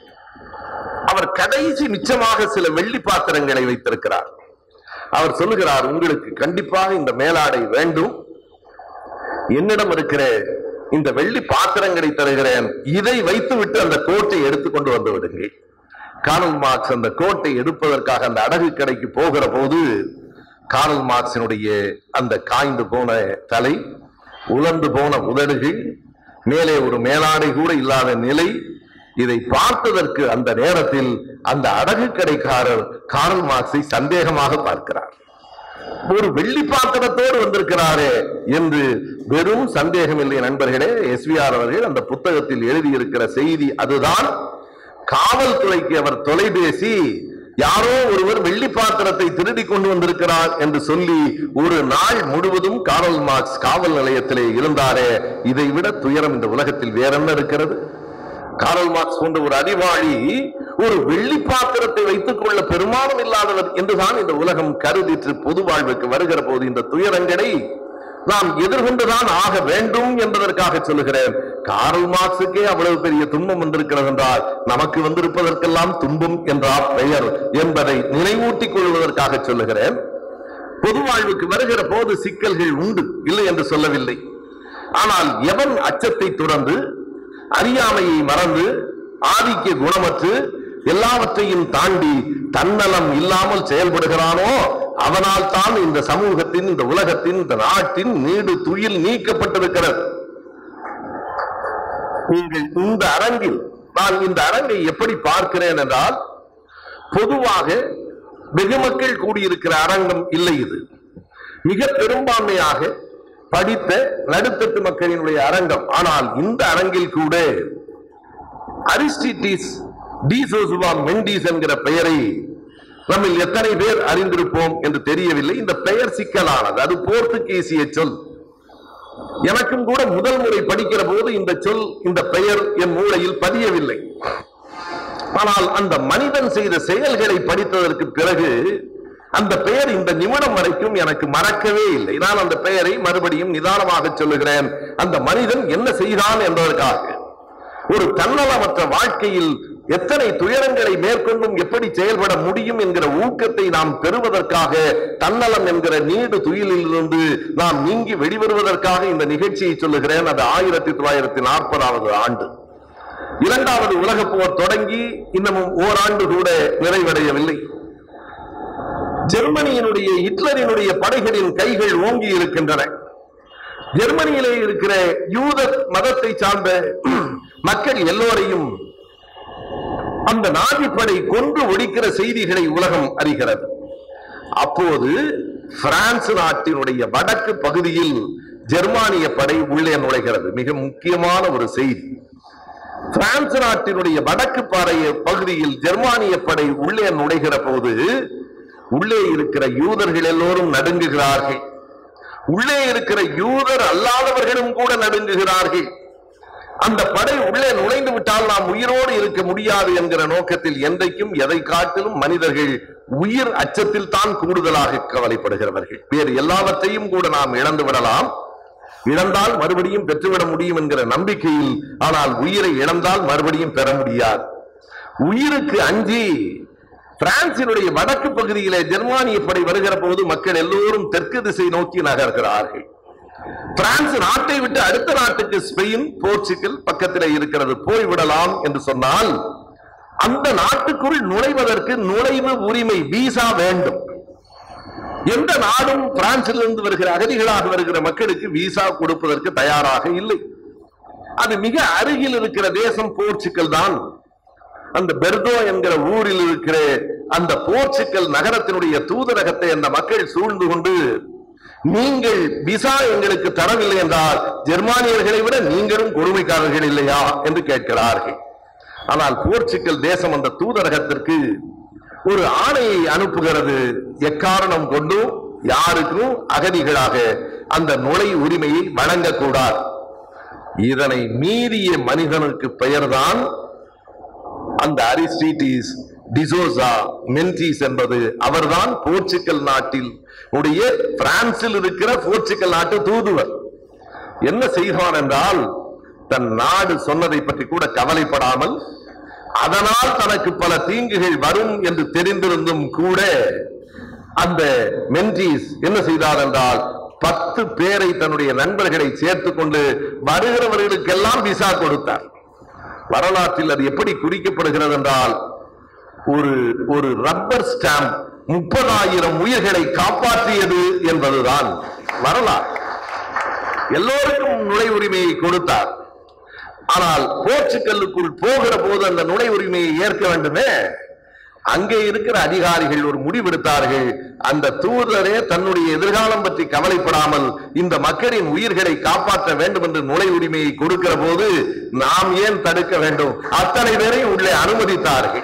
அவர் கடைசி மிச்சமாக சில வெள்ளி பாத்திரங்களை வைத்திருக்கிறார் அவர் சொல்லுகிறார் உங்களுக்கு கண்டிப்பாக இந்த மேலாடை வேண்டும் என்னிடம் இருக்கிற இந்த வெள்ளி பாத்திரங்களை தருகிறேன் இதை வைத்துவிட்டு அந்த கோட்டை எடுத்துக்கொண்டு வந்து விடுங்கள் கார்ல் மார்க்ஸ் அந்த கோட்டை எடுப்பதற்காக அந்த அடகு கடைக்கு போகிற போது கார்ல் மார்க்சினுடைய அந்த காய்ந்து போன தலை உலர்ந்து போன உதடுகள் மேலே ஒரு மேலாடை கூட இல்லாத நிலை இதை பார்த்ததற்கு அந்த நேரத்தில் அந்த அடகு கடைக்காரர் கார்ல் மார்க்ஸை சந்தேகமாக பார்க்கிறார் ஒரு வெள்ளி பாத்திரத்தோடு வந்திருக்கிறாரே என்று வெறும் சந்தேகம் இல்லை நண்பர்களே எஸ்விஆர் அவர்கள் அந்த புத்தகத்தில் எழுதியிருக்கிற செய்தி அதுதான் காவல்துறைக்கு அவர் தொலைபேசி யாரோ ஒருவர் வெள்ளி பாத்திரத்தை திருடி கொண்டு வந்திருக்கிறார் என்று சொல்லி ஒரு நாள் முழுவதும் காரல் மார்க்ஸ் காவல் நிலையத்திலே இருந்தாரே இதை விட துயரம் இந்த உலகத்தில் வேற என்ன இருக்கிறது காரல் மார்க்ஸ் போன்ற ஒரு அறிவாளி ஒரு வெள்ளி பாத்திரத்தை வைத்துக் கொள்ள பெருமானம் இல்லாதவர் என்றுதான் இந்த உலகம் கருதிற்று பொது வாழ்வுக்கு வருகிற போது இந்த துயரங்களை நாம் எதிர்கொண்டுதான் ஆக வேண்டும் என்பதற்காக சொல்லுகிறேன் காரல் மார்க்ஸுக்கே அவ்வளவு பெரிய துன்பம் வந்திருக்கிறது என்றால் நமக்கு வந்திருப்பதற்கெல்லாம் துன்பம் என்றால் பெயர் என்பதை நினைவூட்டிக் கொள்வதற்காக சொல்லுகிறேன் பொது வாழ்வுக்கு வருகிற போது சிக்கல்கள் உண்டு இல்லை என்று சொல்லவில்லை ஆனால் எவன் அச்சத்தை துறந்து அறியாமையை மறந்து ஆதிக்க குணமற்று எல்லாவற்றையும் தாண்டி தன்னலம் இல்லாமல் செயல்படுகிறானோ அவனால் தான் இந்த சமூகத்தின் இந்த உலகத்தின் இந்த நாட்டின் நீடு துயில் நீக்கப்பட்டிருக்கிறது நீங்கள் இந்த அரங்கில் நான் இந்த அரங்கை எப்படி பார்க்கிறேன் என்றால் பொதுவாக வெகுமக்கள் கூடியிருக்கிற அரங்கம் இல்லை இது மிக பெரும்பான்மையாக படித்த நடுத்தட்டு மக்களினுடைய அரங்கம் ஆனால் இந்த அரங்கில் கூட அரிஸ்டிடிஸ் டிசோசுவா மெண்டிஸ் என்கிற பெயரை நம்மில் எத்தனை பேர் அறிந்திருப்போம் என்று தெரியவில்லை இந்த பெயர் சிக்கலானது அது போர்த்துகீசிய சொல் எனக்கும் கூட முதல் முறை படிக்கிற போது இந்த சொல் இந்த பெயர் என் மூளையில் பதியவில்லை ஆனால் அந்த மனிதன் செய்த செயல்களை படித்ததற்கு பிறகு அந்த பெயர் இந்த நிமிடம் வரைக்கும் எனக்கு மறக்கவே இல்லை நான் அந்த பெயரை மறுபடியும் நிதானமாக சொல்லுகிறேன் அந்த மனிதன் என்ன செய்தான் என்பதற்காக ஒரு தன்னலமற்ற வாழ்க்கையில் எத்தனை துயரங்களை மேற்கொண்டும் எப்படி செயல்பட முடியும் என்கிற ஊக்கத்தை நாம் பெறுவதற்காக தன்னலம் என்கிற நீடு துயிலிலிருந்து நாம் நீங்கி வெளிவருவதற்காக இந்த நிகழ்ச்சியை சொல்லுகிறேன் அது ஆயிரத்தி தொள்ளாயிரத்தி நாற்பதாவது ஆண்டு இரண்டாவது உலகப் போர் தொடங்கி இன்னமும் ஓராண்டு கூட நிறைவடையவில்லை ஜெர்மனியினுடைய ஹிட்லரினுடைய படைகளின் கைகள் ஓங்கி இருக்கின்றன ஜெர்மனியிலே இருக்கிற யூத மதத்தை சார்ந்த மக்கள் எல்லோரையும் அந்த நாஜி படை கொன்று ஒடிக்கிற செய்திகளை உலகம் அறிகிறது அப்போது பிரான்ஸ் நாட்டினுடைய வடக்கு பகுதியில் ஜெர்மானிய படை உள்ளே நுழைகிறது மிக முக்கியமான ஒரு செய்தி பிரான்ஸ் நாட்டினுடைய வடக்கு பாறைய பகுதியில் ஜெர்மானிய படை உள்ளே நுழைகிற போது உள்ளே இருக்கிற யூதர்கள் எல்லோரும் நடுங்குகிறார்கள் உள்ளே இருக்கிற யூதர் அல்லாதவர்களும் கூட நடுங்குகிறார்கள் அந்த படை உள்ளே நுழைந்து விட்டால் நாம் உயிரோடு இருக்க முடியாது என்கிற நோக்கத்தில் என்றைக்கும் எதை காட்டிலும் மனிதர்கள் உயிர் அச்சத்தில் தான் கூடுதலாக கவலைப்படுகிறவர்கள் வேறு எல்லாவற்றையும் கூட நாம் இழந்து விடலாம் இழந்தால் மறுபடியும் பெற்றுவிட முடியும் என்கிற நம்பிக்கையில் ஆனால் உயிரை இழந்தால் மறுபடியும் பெற முடியாது உயிருக்கு அஞ்சி பிரான்சினுடைய வடக்கு பகுதியிலே ஜெர்மானிய படை வருகிற போது மக்கள் எல்லோரும் தெற்கு திசை நோக்கி நகர்கிறார்கள் பிரான்ஸ் நாட்டை விட்டு அடுத்த நாட்டுக்கு ஸ்பெயின் போர்ச்சுகல் பக்கத்தில் இருக்கிறது போய்விடலாம் என்று சொன்னால் அந்த நாட்டுக்குள் நுழைவதற்கு நுழைவு உரிமை விசா வேண்டும் எந்த நாடும் பிரான்சிலிருந்து வருகிற அகதிகளாக வருகிற மக்களுக்கு விசா கொடுப்பதற்கு தயாராக இல்லை அது மிக அருகில் இருக்கிற தேசம் போர்ச்சுகல் தான் அந்த பெர்தோ என்கிற ஊரில் இருக்கிற அந்த போர்ச்சுகல் நகரத்தினுடைய தூதரகத்தை அந்த மக்கள் சூழ்ந்து கொண்டு நீங்கள் விசா எங்களுக்கு தரவில்லை என்றால் ஜெர்மானியர்களை விட நீங்களும் கொடுமைக்காரர்கள் இல்லையா என்று கேட்கிறார்கள் ஆனால் போர்ச்சுகல் தேசம் அந்த தூதரகத்திற்கு ஒரு ஆணையை அனுப்புகிறது எக்காரணம் கொண்டும் யாருக்கும் அகதிகளாக அந்த நுழை உரிமையை வழங்கக்கூடாது இதனை மீறிய மனிதனுக்கு பெயர்தான் அந்த அரிஸ்டிடிஸ் டிசோசா மென்டிஸ் என்பது அவர்தான் போர்ச்சுகல் நாட்டில் உடைய பிரான்சில் இருக்கிற போர்ச்சுகல் நாட்டு தூதுவர் என்ன செய்வான் என்றால் தன் நாடு சொன்னதை பற்றி கூட கவலைப்படாமல் அதனால் தனக்கு பல தீங்குகள் வரும் என்று தெரிந்திருந்தும் கூட அந்த மென்டிஸ் என்ன செய்தார் என்றால் பத்து பேரை தன்னுடைய நண்பர்களை சேர்த்துக் கொண்டு வருகிறவர்களுக்கெல்லாம் விசா கொடுத்தார் வரலாற்றில் அது எப்படி குறிக்கப்படுகிறது என்றால் ஒரு ஒரு ரப்பர் ஸ்டாம்ப் முப்பதாயிரம் உயிர்களை காப்பாற்றியது என்பதுதான் வரலாறு எல்லோருக்கும் நுழை உரிமையை கொடுத்தார் ஆனால் போர்ச்சுகல்லுக்குள் போகிற போது அந்த நுழை உரிமையை ஏற்க வேண்டுமே அங்கே இருக்கிற அதிகாரிகள் ஒரு முடிவெடுத்தார்கள் அந்த தூதரே தன்னுடைய எதிர்காலம் பற்றி கவலைப்படாமல் இந்த மக்களின் உயிர்களை காப்பாற்ற வேண்டும் என்று நுழை உரிமையை கொடுக்கிற போது நாம் ஏன் தடுக்க வேண்டும் அத்தனை பேரையும் உள்ளே அனுமதித்தார்கள்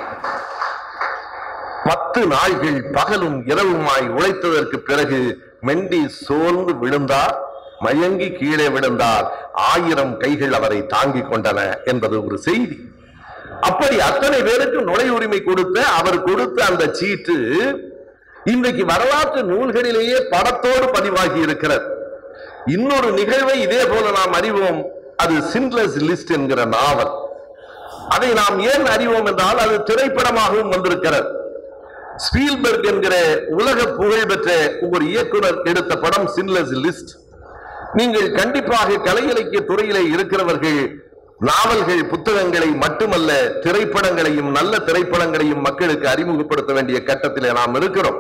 பத்து நாள்கள் பகலும் இரவுமாய் உழைத்ததற்கு பிறகு மெண்டி சோர்ந்து விழுந்தார் மயங்கி கீழே விழுந்தார் ஆயிரம் கைகள் அவரை தாங்கிக் கொண்டன என்பது ஒரு செய்தி அப்படி அத்தனை பேருக்கு நுழை உரிமை கொடுத்த அவர் கொடுத்த அந்த சீட்டு இன்றைக்கு வரலாற்று நூல்களிலேயே படத்தோடு பதிவாகி இருக்கிறது இன்னொரு நிகழ்வை இதே போல நாம் அறிவோம் அது சின்லஸ் லிஸ்ட் என்கிற நாவல் அதை நாம் ஏன் அறிவோம் என்றால் அது திரைப்படமாகவும் வந்திருக்கிறது ஸ்பீல்பர்க் என்கிற உலக புகழ் பெற்ற ஒரு இயக்குனர் எடுத்த படம் சின்லஸ் லிஸ்ட் நீங்கள் கண்டிப்பாக கலை இலக்கிய துறையிலே இருக்கிறவர்கள் நாவல்கள் புத்தகங்களை மட்டுமல்ல திரைப்படங்களையும் நல்ல திரைப்படங்களையும் மக்களுக்கு அறிமுகப்படுத்த வேண்டிய கட்டத்திலே நாம் இருக்கிறோம்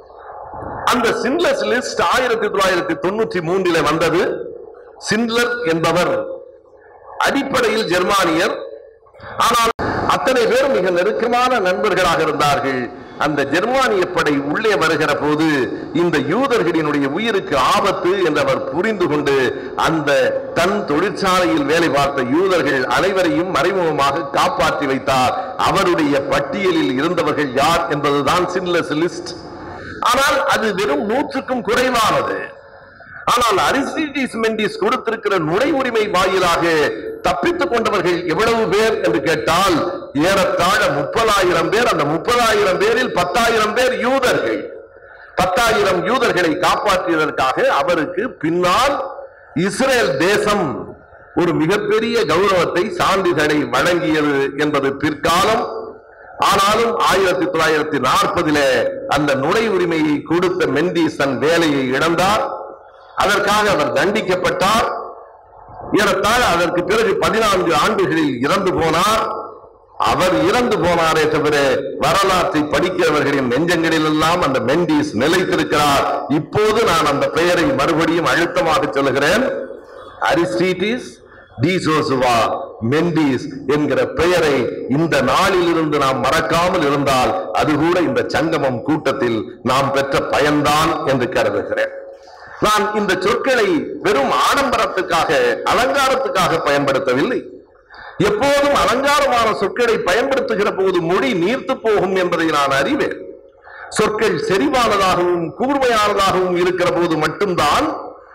அந்த சின்லஸ் லிஸ்ட் ஆயிரத்தி தொள்ளாயிரத்தி தொண்ணூற்றி மூன்றில வந்தது சின்லர் என்பவர் அடிப்படையில் ஜெர்மானியர் ஆனால் அத்தனை பேர் மிக நெருக்கமான நண்பர்களாக இருந்தார்கள் அந்த ஜெர்மானிய படை உள்ளே வருகிற போது இந்த யூதர்களினுடைய உயிருக்கு ஆபத்து என்று அவர் புரிந்து கொண்டு அந்த தன் தொழிற்சாலையில் வேலை பார்த்த யூதர்கள் அனைவரையும் மறைமுகமாக காப்பாற்றி வைத்தார் அவருடைய பட்டியலில் இருந்தவர்கள் யார் என்பதுதான் சின்லஸ் லிஸ்ட் ஆனால் அது வெறும் நூற்றுக்கும் குறைவானது ஆனால் அரிஸ்டிடிஸ் மெண்டிஸ் கொடுத்திருக்கிற நுழை உரிமை வாயிலாக தப்பித்துக் கொண்டவர்கள் எவ்வளவு பேர் என்று கேட்டால் ஏறத்தாழ முப்பதாயிரம் பேர் அந்த முப்பதாயிரம் பேரில் பத்தாயிரம் பேர் யூதர்கள் பத்தாயிரம் யூதர்களை காப்பாற்றியதற்காக அவருக்கு பின்னால் இஸ்ரேல் தேசம் ஒரு மிகப்பெரிய கௌரவத்தை சான்றிதழை வழங்கியது என்பது பிற்காலம் ஆனாலும் ஆயிரத்தி தொள்ளாயிரத்தி நாற்பதில அந்த நுழை உரிமையை கொடுத்த மெண்டிஸ் தன் வேலையை இழந்தார் அதற்காக அவர் தண்டிக்கப்பட்டார் ஏறத்தாழ அதற்கு பிறகு பதினான்கு ஆண்டுகளில் இறந்து போனார் அவர் இறந்து போனாரே தவிர வரலாற்றை படிக்கிறவர்களின் நெஞ்சங்களில் எல்லாம் அந்த மெண்டிஸ் நிலைத்திருக்கிறார் இப்போது நான் அந்த பெயரை மறுபடியும் அழுத்தமாக சொல்லுகிறேன் அரிஸ்டீட்டிஸ் டிசோசுவா மெண்டிஸ் என்கிற பெயரை இந்த நாளில் இருந்து நாம் மறக்காமல் இருந்தால் அது கூட இந்த சங்கமம் கூட்டத்தில் நாம் பெற்ற பயன்தான் என்று கருதுகிறேன் நான் இந்த சொற்களை வெறும் ஆடம்பரத்துக்காக அலங்காரத்துக்காக பயன்படுத்தவில்லை எப்போதும் அலங்காரமான சொற்களை பயன்படுத்துகிற போது மொழி நீர்த்து போகும் என்பதை நான் அறிவேன் சொற்கள் செறிவானதாகவும் கூர்மையானதாகவும் இருக்கிற போது மட்டும்தான்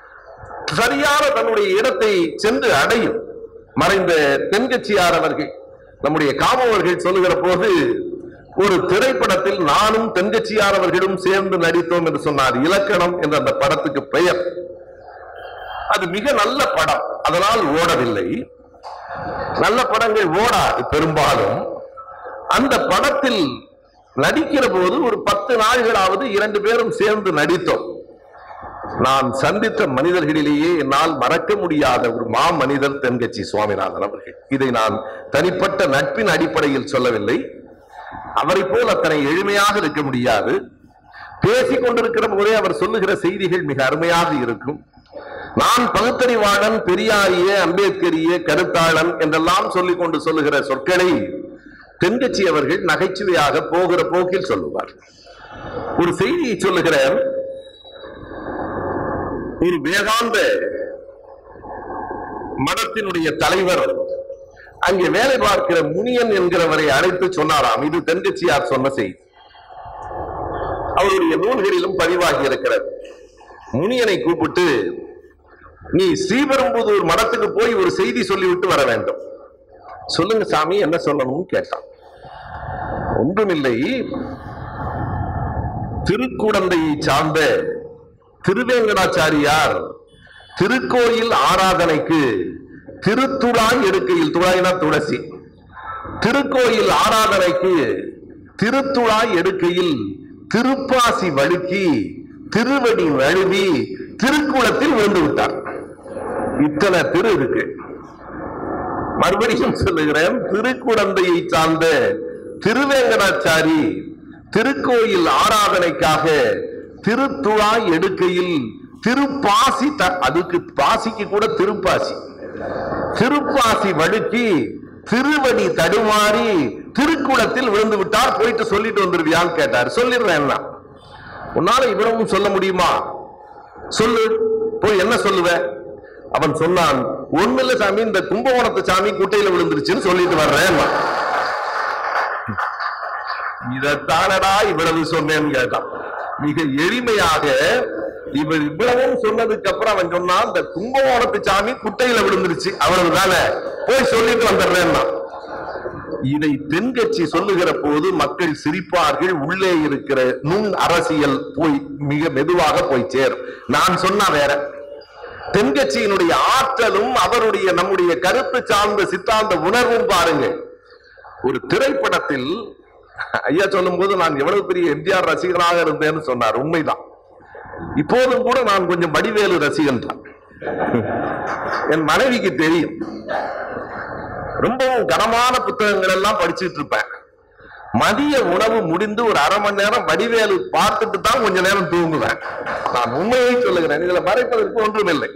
சரியான தன்னுடைய இடத்தை சென்று அடையும் மறைந்த தென்கட்சியார் அவர்கள் நம்முடைய காமவர்கள் சொல்லுகிற போது ஒரு திரைப்படத்தில் நானும் தென்கட்சியார் அவர்களும் சேர்ந்து நடித்தோம் என்று சொன்னார் இலக்கணம் என்ற அந்த படத்துக்கு பெயர் அது மிக நல்ல படம் அதனால் ஓடவில்லை நல்ல படங்கள் ஓடாது பெரும்பாலும் அந்த படத்தில் நடிக்கிற போது ஒரு பத்து நாள்களாவது இரண்டு பேரும் சேர்ந்து நடித்தோம் நான் சந்தித்த மனிதர்களிலேயே என்னால் மறக்க முடியாத ஒரு மா மனிதர் தென்கட்சி சுவாமிநாதன் அவர்கள் இதை நான் தனிப்பட்ட நட்பின் அடிப்படையில் சொல்லவில்லை அவரை போல் அத்தனை எளிமையாக இருக்க முடியாது பேசிக் கொண்டிருக்கிற போதே அவர் சொல்லுகிற செய்திகள் மிக அருமையாக இருக்கும் நான் பகுத்தறிவாளன் பெரியாரிய அம்பேத்கரிய கருத்தாளன் என்றெல்லாம் சொல்லிக் கொண்டு சொல்லுகிற சொற்களை தென்கட்சி அவர்கள் நகைச்சுவையாக போகிற போக்கில் சொல்லுவார் ஒரு செய்தியை சொல்லுகிறார் ஒரு வேதாந்த மடத்தினுடைய தலைவர் அங்கே வேலை பார்க்கிற முனியன் என்கிறவரை அழைத்து சொன்னாராம் இது தென்கட்சியார் சொன்ன செய்தி அவருடைய நூல்களிலும் பதிவாகி இருக்கிறது முனியனை கூப்பிட்டு நீ ஸ்ரீபெரும்புதூர் மடத்துக்கு போய் ஒரு செய்தி சொல்லிவிட்டு வர வேண்டும் சொல்லுங்க சாமி என்ன சொல்லணும்னு கேட்டான் ஒன்றுமில்லை திருக்குடந்தையை சார்ந்த திருவேங்கடாச்சாரியார் திருக்கோயில் ஆராதனைக்கு திருத்துழாய் எடுக்கையில் துழாய்னா துளசி திருக்கோயில் ஆராதனைக்கு திருத்துழாய் எடுக்கையில் திருப்பாசி வழுக்கி திருவடி நழுவி திருக்குளத்தில் விழுந்து விட்டார் இத்தனை திரு இருக்கு மறுபடியும் சொல்லுகிறேன் திருக்குடந்தையை சார்ந்த திருவேங்கடாச்சாரி திருக்கோயில் ஆராதனைக்காக திருத்துழாய் எடுக்கையில் திருப்பாசி த- அதுக்கு பாசிக்கு கூட திருப்பாசி திருப்பாசி வழுக்கி திருவடி தடுமாறி திருக்குளத்தில் விழுந்து விட்டார் போயிட்டு சொல்லிட்டு வந்துருவியான்னு கேட்டார் சொல்லிடுறேன் என்ன உன்னால இவ்வளவும் சொல்ல முடியுமா சொல்லு போய் என்ன சொல்லுவ அவன் சொன்னான் ஒண்ணுல சாமி இந்த கும்பகோணத்து சாமி குட்டையில விழுந்துருச்சுன்னு சொல்லிட்டு வர்றேன் இதத்தானடா இவ்வளவு சொன்னேன்னு கேட்டான் மிக எளிமையாக இவர் இவ்வளவும் சொன்னதுக்கு அப்புறம் அவன் சொன்னான் இந்த கும்பகோணத்து சாமி குட்டையில விழுந்துருச்சு அவ்வளவுதானே போய் சொல்லிட்டு வந்துடுறேன்னா இதை தென்கட்சி சொல்லுகிற போது மக்கள் சிரிப்பார்கள் உள்ளே இருக்கிற நுண் அரசியல் போய் மிக மெதுவாக போய் சேரும் நான் சொன்னா வேற தென்கட்சியினுடைய ஆற்றலும் அவருடைய நம்முடைய கருத்து சார்ந்த சித்தாந்த உணர்வும் பாருங்கள் ஒரு திரைப்படத்தில் ஐயா சொல்லும் போது நான் எவ்வளவு பெரிய எம்ஜிஆர் ரசிகனாக இருந்தேன்னு சொன்னார் உண்மைதான் இப்போதும் கூட நான் கொஞ்சம் வடிவேலு ரசிகன் தான் என் மனைவிக்கு தெரியும் ரொம்பவும் கனமான புத்தகங்கள் எல்லாம் படிச்சுட்டு இருப்பேன் மதிய உணவு முடிந்து ஒரு அரை மணி நேரம் வடிவேலு பார்த்துட்டு தான் கொஞ்ச நேரம் தூங்குவேன் நான் உண்மையை சொல்லுகிறேன் இதுல மறைப்பதற்கு ஒன்றுமில்லை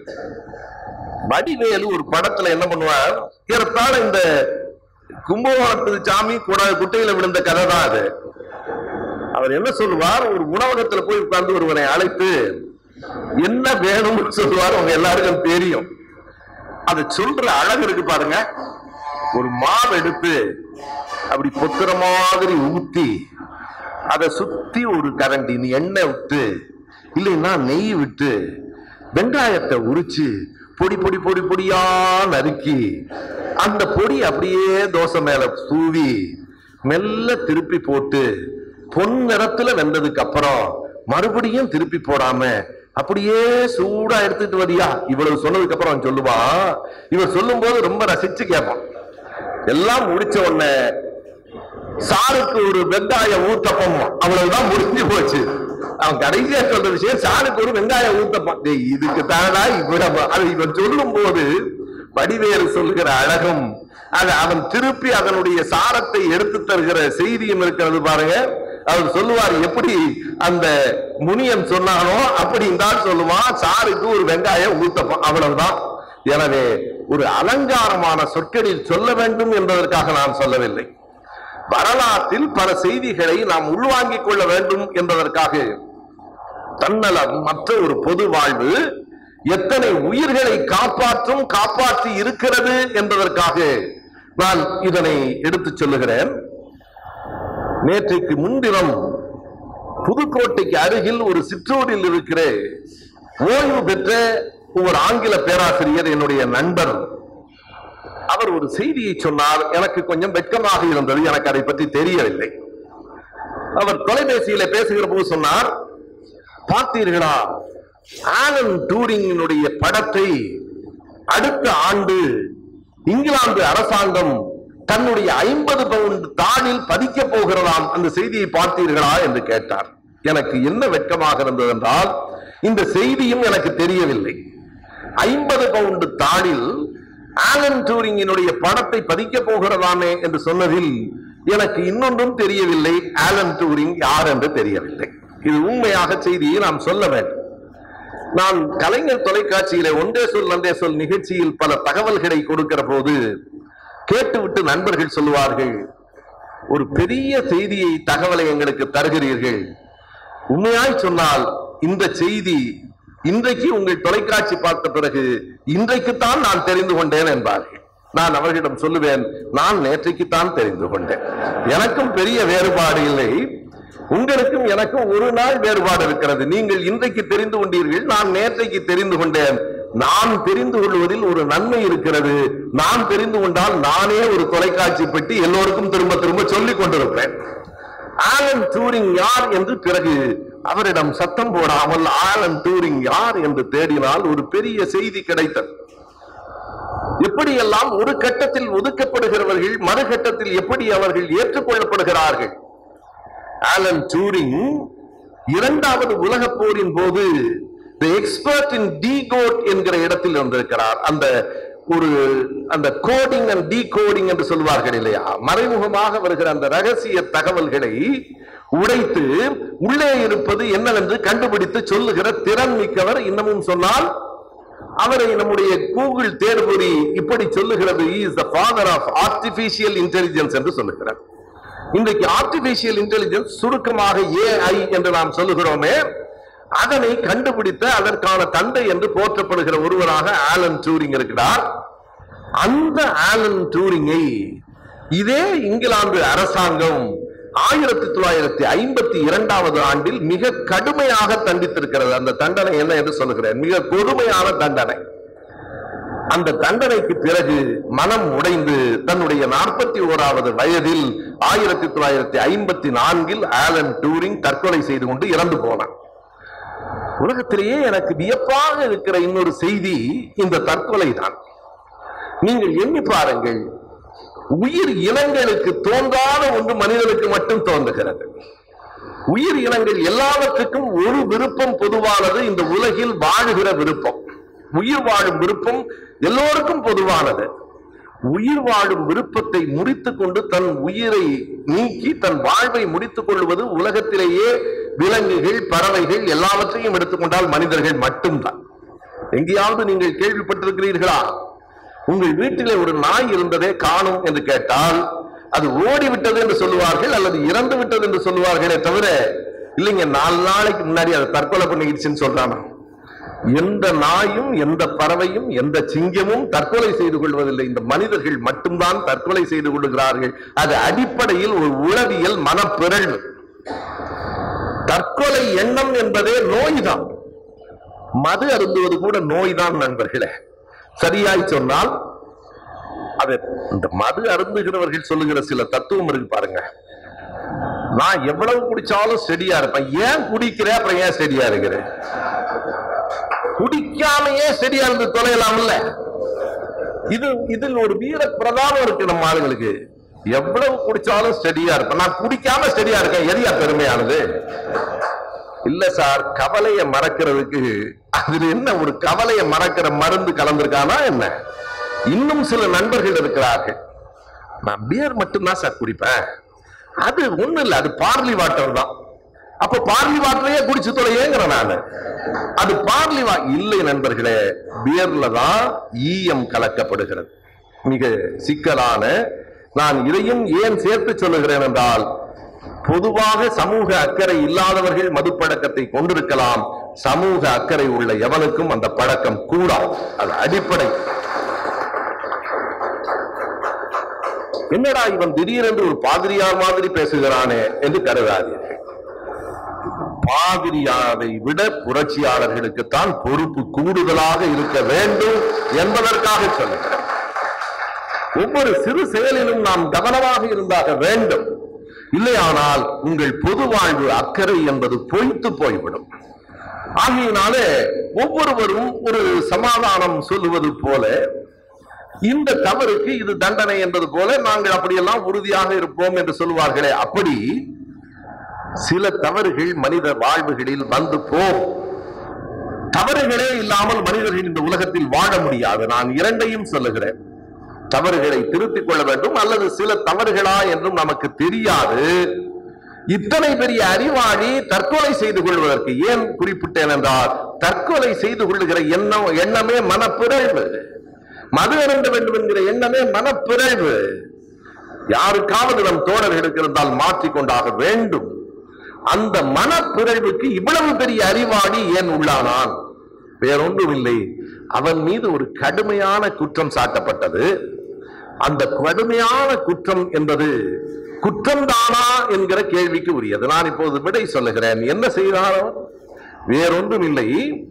வடிவேலு ஒரு படத்துல என்ன பண்ணுவார் ஏறத்தாழ இந்த கும்பகோணத்து சாமி கூட குட்டையில விழுந்த கதை தான் அது அவர் என்ன சொல்லுவார் ஒரு உணவகத்துல போய் உட்கார்ந்து ஒருவனை அழைத்து என்ன வேணும்னு சொல்லுவார் அவங்க எல்லாருக்கும் தெரியும் அது சொல்ற அழகு இருக்கு பாருங்க ஒரு மாவு எடுத்து அப்படி பொத்துற மாதிரி ஊத்தி அதை சுத்தி ஒரு கரண்டி நீ எண்ணெய் விட்டு இல்லைன்னா நெய் விட்டு வெங்காயத்தை உரிச்சு பொடி பொடி பொடி பொடியா நறுக்கி அந்த பொடி அப்படியே தோசை மேல தூவி மெல்ல திருப்பி போட்டு பொன் நிறத்துல வெந்ததுக்கு அப்புறம் மறுபடியும் திருப்பி போடாம அப்படியே சூடா எடுத்துட்டு வரியா இவ்வளவு சொன்னதுக்கு அப்புறம் அவன் சொல்லுவான் இவர் சொல்லும் போது ரொம்ப ரசிச்சு கேட்பான் எல்லாம் முடிச்ச உடனே சாருக்கு ஒரு வெங்காய ஊத்தப்பம் அவ்வளவுதான் முடிஞ்சு போச்சு அவன் கடைசியா சொல்ற விஷயம் சாருக்கு ஒரு வெங்காய ஊத்தப்பம் டேய், இதுக்கு தானா இவ்வளவு அது இவன் சொல்லும் போது வடிவேறு சொல்லுகிற அழகும் அது அவன் திருப்பி அதனுடைய சாரத்தை எடுத்து தருகிற செய்தியும் இருக்கிறது பாருங்க அவர் சொல்லுவார் எப்படி அந்த முனியன் சொன்னானோ அப்படி இருந்தால் சொல்லுவான் சாருக்கு ஒரு வெங்காயம் ஊத்தப்பம் அவ்வளவுதான் எனவே ஒரு அலங்காரமான சொற்களில் சொல்ல வேண்டும் என்பதற்காக நான் சொல்லவில்லை வரலாற்றில் பல செய்திகளை நாம் உள்வாங்கிக் கொள்ள வேண்டும் என்பதற்காக தன்னலம் மற்ற ஒரு பொது வாழ்வு எத்தனை உயிர்களை காப்பாற்றும் காப்பாற்றி இருக்கிறது என்பதற்காக நான் இதனை எடுத்துச் சொல்லுகிறேன் நேற்றைக்கு முன்தினம் புதுக்கோட்டைக்கு அருகில் ஒரு சிற்றூரில் இருக்கிற ஓய்வு பெற்ற ஒரு ஆங்கில பேராசிரியர் என்னுடைய நண்பர் அவர் ஒரு செய்தியை சொன்னார் எனக்கு கொஞ்சம் வெட்கமாக இருந்தது எனக்கு அதை பற்றி தெரியவில்லை அவர் தொலைபேசியில பேசுகிற போது சொன்னார் பார்த்தீர்களா ஆலன் டூரிங்கினுடைய படத்தை அடுத்த ஆண்டு இங்கிலாந்து அரசாங்கம் தன்னுடைய ஐம்பது பவுண்ட் தாளில் பதிக்க போகிறதாம் அந்த செய்தியை பார்த்தீர்களா என்று கேட்டார் எனக்கு என்ன வெட்கமாக இருந்தது என்றால் இந்த செய்தியும் எனக்கு தெரியவில்லை ஐம்பது பவுண்ட் தாளில் ஆலன் டூரிங்கினுடைய படத்தை பதிக்க போகிறதாமே என்று சொன்னதில் எனக்கு இன்னொன்றும் தெரியவில்லை ஆலன் டூரிங் யார் என்று தெரியவில்லை இது உண்மையாக செய்தியை நாம் சொல்ல வேண்டும் நான் கலைஞர் தொலைக்காட்சியில ஒன்றே சொல் நன்றே சொல் நிகழ்ச்சியில் பல தகவல்களை கொடுக்கிற போது கேட்டுவிட்டு நண்பர்கள் சொல்லுவார்கள் ஒரு பெரிய செய்தியை தகவலை எங்களுக்கு தருகிறீர்கள் உண்மையாய் சொன்னால் இந்த செய்தி இன்றைக்கு உங்கள் தொலைக்காட்சி பார்த்த பிறகு இன்றைக்குத்தான் நான் தெரிந்து கொண்டேன் என்பார்கள் நான் அவர்களிடம் சொல்லுவேன் நான் நேற்றைக்குத்தான் தெரிந்து கொண்டேன் எனக்கும் பெரிய வேறுபாடு இல்லை உங்களுக்கும் எனக்கும் ஒரு நாள் வேறுபாடு இருக்கிறது நீங்கள் இன்றைக்கு தெரிந்து கொண்டீர்கள் நான் நேற்றைக்கு தெரிந்து கொண்டேன் நான் தெரிந்து கொள்வதில் ஒரு நன்மை இருக்கிறது நான் தெரிந்து கொண்டால் நானே ஒரு தொலைக்காட்சி பெட்டி எல்லோருக்கும் திரும்ப திரும்ப சொல்லிக் கொண்டிருப்பேன் ஆலன் டூரிங் யார் என்று பிறகு அவரிடம் சத்தம் போடாமல் ஆலன் டூரிங் யார் என்று தேடினால் ஒரு பெரிய செய்தி கிடைத்தது எப்படியெல்லாம் ஒரு கட்டத்தில் ஒதுக்கப்படுகிறவர்கள் மறுகட்டத்தில் எப்படி அவர்கள் ஏற்றுக்கொள்ளப்படுகிறார்கள் ஆலன் டூரிங் இரண்டாவது உலகப் போரின் போது எக்ஸ்பர்ட் இன் கோட் என்கிற இடத்தில் வந்திருக்கிறார் அந்த ஒரு அந்த கோடிங் அண்ட் டீ கோடிங் என்று சொல்வார்கள் இல்லையா மறைமுகமாக வருகிற அந்த ரகசிய தகவல்களை உடைத்து உள்ளே இருப்பது என்னவென்று கண்டுபிடித்து சொல்லுகிற திறன் மிக்கவர் இன்னமும் சொன்னால் அவரை நம்முடைய கூகுள் தேர்வுரி இப்படி சொல்லுகிறது is the father of artificial intelligence என்று சொல்லுகிறார் இன்றைக்கு ஆர்டிபிஷியல் இன்டெலிஜென்ஸ் சுருக்கமாக ஏஐ என்று நாம் சொல்லுகிறோமே அதனை கண்டுபிடித்த அதற்கான தந்தை என்று போற்றப்படுகிற ஒருவராக ஆலன் டூரிங் இருக்கிறார் அந்த ஆலன் டூரிங்கை இதே இங்கிலாந்து அரசாங்கம் ஆயிரத்தி தொள்ளாயிரத்தி ஐம்பத்தி இரண்டாவது ஆண்டில் மிக கடுமையாக தண்டித்திருக்கிறது அந்த தண்டனை என்ன என்று சொல்லுகிறேன் மிக கொடுமையான தண்டனை அந்த தண்டனைக்கு பிறகு மனம் உடைந்து தன்னுடைய நாற்பத்தி ஓராவது வயதில் ஆயிரத்தி தொள்ளாயிரத்தி ஐம்பத்தி நான்கில் ஆலன் டூரிங் தற்கொலை செய்து கொண்டு இறந்து போனான் உலகத்திலேயே எனக்கு வியப்பாக இருக்கிற இன்னொரு செய்தி இந்த தற்கொலை தான் நீங்கள் எண்ணி பாருங்கள் உயிர் இனங்களுக்கு தோன்றாத ஒன்று மனிதனுக்கு மட்டும் தோன்றுகிறது உயிர் இனங்கள் எல்லாவற்றுக்கும் ஒரு விருப்பம் பொதுவானது இந்த உலகில் வாழுகிற விருப்பம் உயிர் வாழும் விருப்பம் எல்லோருக்கும் பொதுவானது உயிர் வாழும் விருப்பத்தை முறித்துக் கொண்டு தன் உயிரை நீக்கி தன் வாழ்வை முடித்துக் கொள்வது உலகத்திலேயே விலங்குகள் பறவைகள் எல்லாவற்றையும் எடுத்துக்கொண்டால் மனிதர்கள் மட்டும்தான் எங்கேயாவது நீங்கள் கேள்விப்பட்டிருக்கிறீர்களா உங்கள் வீட்டிலே ஒரு நாய் இருந்ததே காணும் என்று கேட்டால் அது ஓடிவிட்டது என்று சொல்லுவார்கள் அல்லது இறந்து விட்டது என்று சொல்லுவார்களே தவிர இல்லைங்க நாலு நாளைக்கு முன்னாடி அது தற்கொலை பண்ணிடுச்சுன்னு சொல்றானா எந்த நாயும் எந்த பறவையும் எந்த சிங்கமும் தற்கொலை செய்து கொள்வதில்லை இந்த மனிதர்கள் மட்டும்தான் தற்கொலை செய்து கொள்கிறார்கள் அது அடிப்படையில் ஒரு உளவியல் மனப்பிறழ்வு தற்கொலை எண்ணம் என்பதே நோய்தான் மது அருந்துவது கூட நோய்தான் நண்பர்களே சரியாய் சொன்னால் அது இந்த மது அருந்துகிறவர்கள் சொல்லுகிற சில தத்துவம் இருக்கு பாருங்க நான் எவ்வளவு குடிச்சாலும் ஸ்டெடியா இருப்பேன் ஏன் குடிக்கிறேன் அப்புறம் ஏன் ஸ்டெடியா இருக்கிறேன் குடிக்காமையே ஸ்டெடியா இருந்து தொலையலாம்ல இது இதில் ஒரு வீர பிரதானம் இருக்கு நம்ம ஆளுங்களுக்கு எவ்வளவு குடிச்சாலும் ஸ்டெடியா இருப்பேன் நான் குடிக்காம ஸ்டெடியா இருக்கேன் எரியா பெருமையானது இல்ல சார் கவலையை மறக்கிறதுக்கு அதுல என்ன ஒரு கவலையை மறக்கிற மருந்து கலந்திருக்கானா என்ன இன்னும் சில நண்பர்கள் இருக்கிறார்கள் நான் பியர் மட்டும்தான் சார் குடிப்பேன் அது ஒண்ணு இல்ல அது பார்லி வாட்டர் தான் அப்ப பார்லி வாட்டரையே குடிச்சு தொலையேங்கிற நானு அது பார்லி வா இல்லை நண்பர்களே பியர்ல தான் ஈயம் கலக்கப்படுகிறது மிக சிக்கலான நான் இதையும் ஏன் சேர்த்து சொல்லுகிறேன் என்றால் பொதுவாக சமூக அக்கறை இல்லாதவர்கள் மதுப்பழக்கத்தை கொண்டிருக்கலாம் சமூக அக்கறை உள்ள எவனுக்கும் அந்த பழக்கம் கூடாது அது அடிப்படை என்னடா இவன் திடீரென்று ஒரு பாதிரியார் மாதிரி பேசுகிறானே என்று கருதாதீர்கள் பாதிரியாரை விட புரட்சியாளர்களுக்குத்தான் பொறுப்பு கூடுதலாக இருக்க வேண்டும் என்பதற்காக சொல்லுகிறேன் ஒவ்வொரு சிறு செயலிலும் நாம் கவனமாக இருந்தாக வேண்டும் இல்லையானால் உங்கள் பொது வாழ்வு அக்கறை என்பது பொய்த்து போய்விடும் ஆகையினாலே ஒவ்வொருவரும் ஒரு சமாதானம் சொல்லுவது போல இந்த தவறுக்கு இது தண்டனை என்பது போல நாங்கள் அப்படியெல்லாம் உறுதியாக இருப்போம் என்று சொல்லுவார்களே அப்படி சில தவறுகள் மனித வாழ்வுகளில் வந்து போம் தவறுகளே இல்லாமல் மனிதர்கள் இந்த உலகத்தில் வாழ முடியாது நான் இரண்டையும் சொல்லுகிறேன் தவறுகளை திருத்திக் கொள்ள வேண்டும் அல்லது சில தவறுகளா என்றும் நமக்கு தெரியாது இத்தனை பெரிய அறிவாளி தற்கொலை செய்து கொள்வதற்கு ஏன் குறிப்பிட்டேன் என்றால் தற்கொலை செய்து கொள்ளுகிற எண்ணம் எண்ணமே மனப்பிறழ்வு மது அருந்த வேண்டும் என்கிற எண்ணமே மனப்பிறழ்வு யாருக்காவது நம் தோழர்களுக்கு இருந்தால் மாற்றிக்கொண்டாக வேண்டும் அந்த மனப்பிறழ்வுக்கு இவ்வளவு பெரிய அறிவாளி ஏன் உள்ளானான் வேறொன்றும் இல்லை அவன் மீது ஒரு கடுமையான குற்றம் சாட்டப்பட்டது அந்த கடுமையான குற்றம் என்பது குற்றம்தானா என்கிற கேள்விக்கு உரியது நான் இப்போது விடை சொல்லுகிறேன் என்ன செய்தான் அவன் வேறொன்றும் இல்லை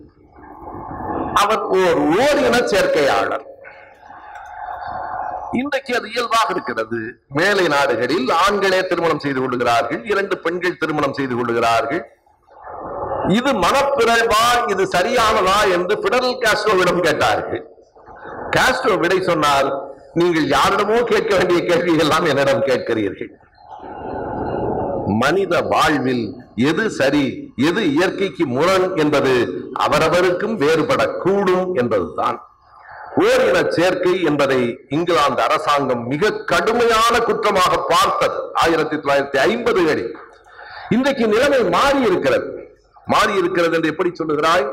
அவன் ஓர் ஓரின சேர்க்கையாளர் இன்றைக்கு அது இயல்பாக இருக்கிறது மேலை நாடுகளில் ஆண்களே திருமணம் செய்து கொள்ளுகிறார்கள் இரண்டு பெண்கள் திருமணம் செய்து கொள்ளுகிறார்கள் இது மனப்பிறழ்வா இது சரியானதா என்று பிடரல் காஸ்ட்ரோவிடம் கேட்டார்கள் காஸ்ட்ரோ விடை சொன்னார் நீங்கள் யாரிடமோ கேட்க வேண்டிய கேள்விகள் எல்லாம் என்னிடம் கேட்கிறீர்கள் மனித வாழ்வில் எது சரி எது இயற்கைக்கு முரண் என்பது அவரவருக்கும் வேறுபடக்கூடும் என்பதுதான் ஓரின சேர்க்கை என்பதை இங்கிலாந்து அரசாங்கம் மிக கடுமையான குற்றமாக பார்த்தது ஆயிரத்தி தொள்ளாயிரத்தி ஐம்பதுகளில் இன்றைக்கு நிலைமை மாறி இருக்கிறது மாறி இருக்கிறது என்று எப்படி சொல்லுகிறாய்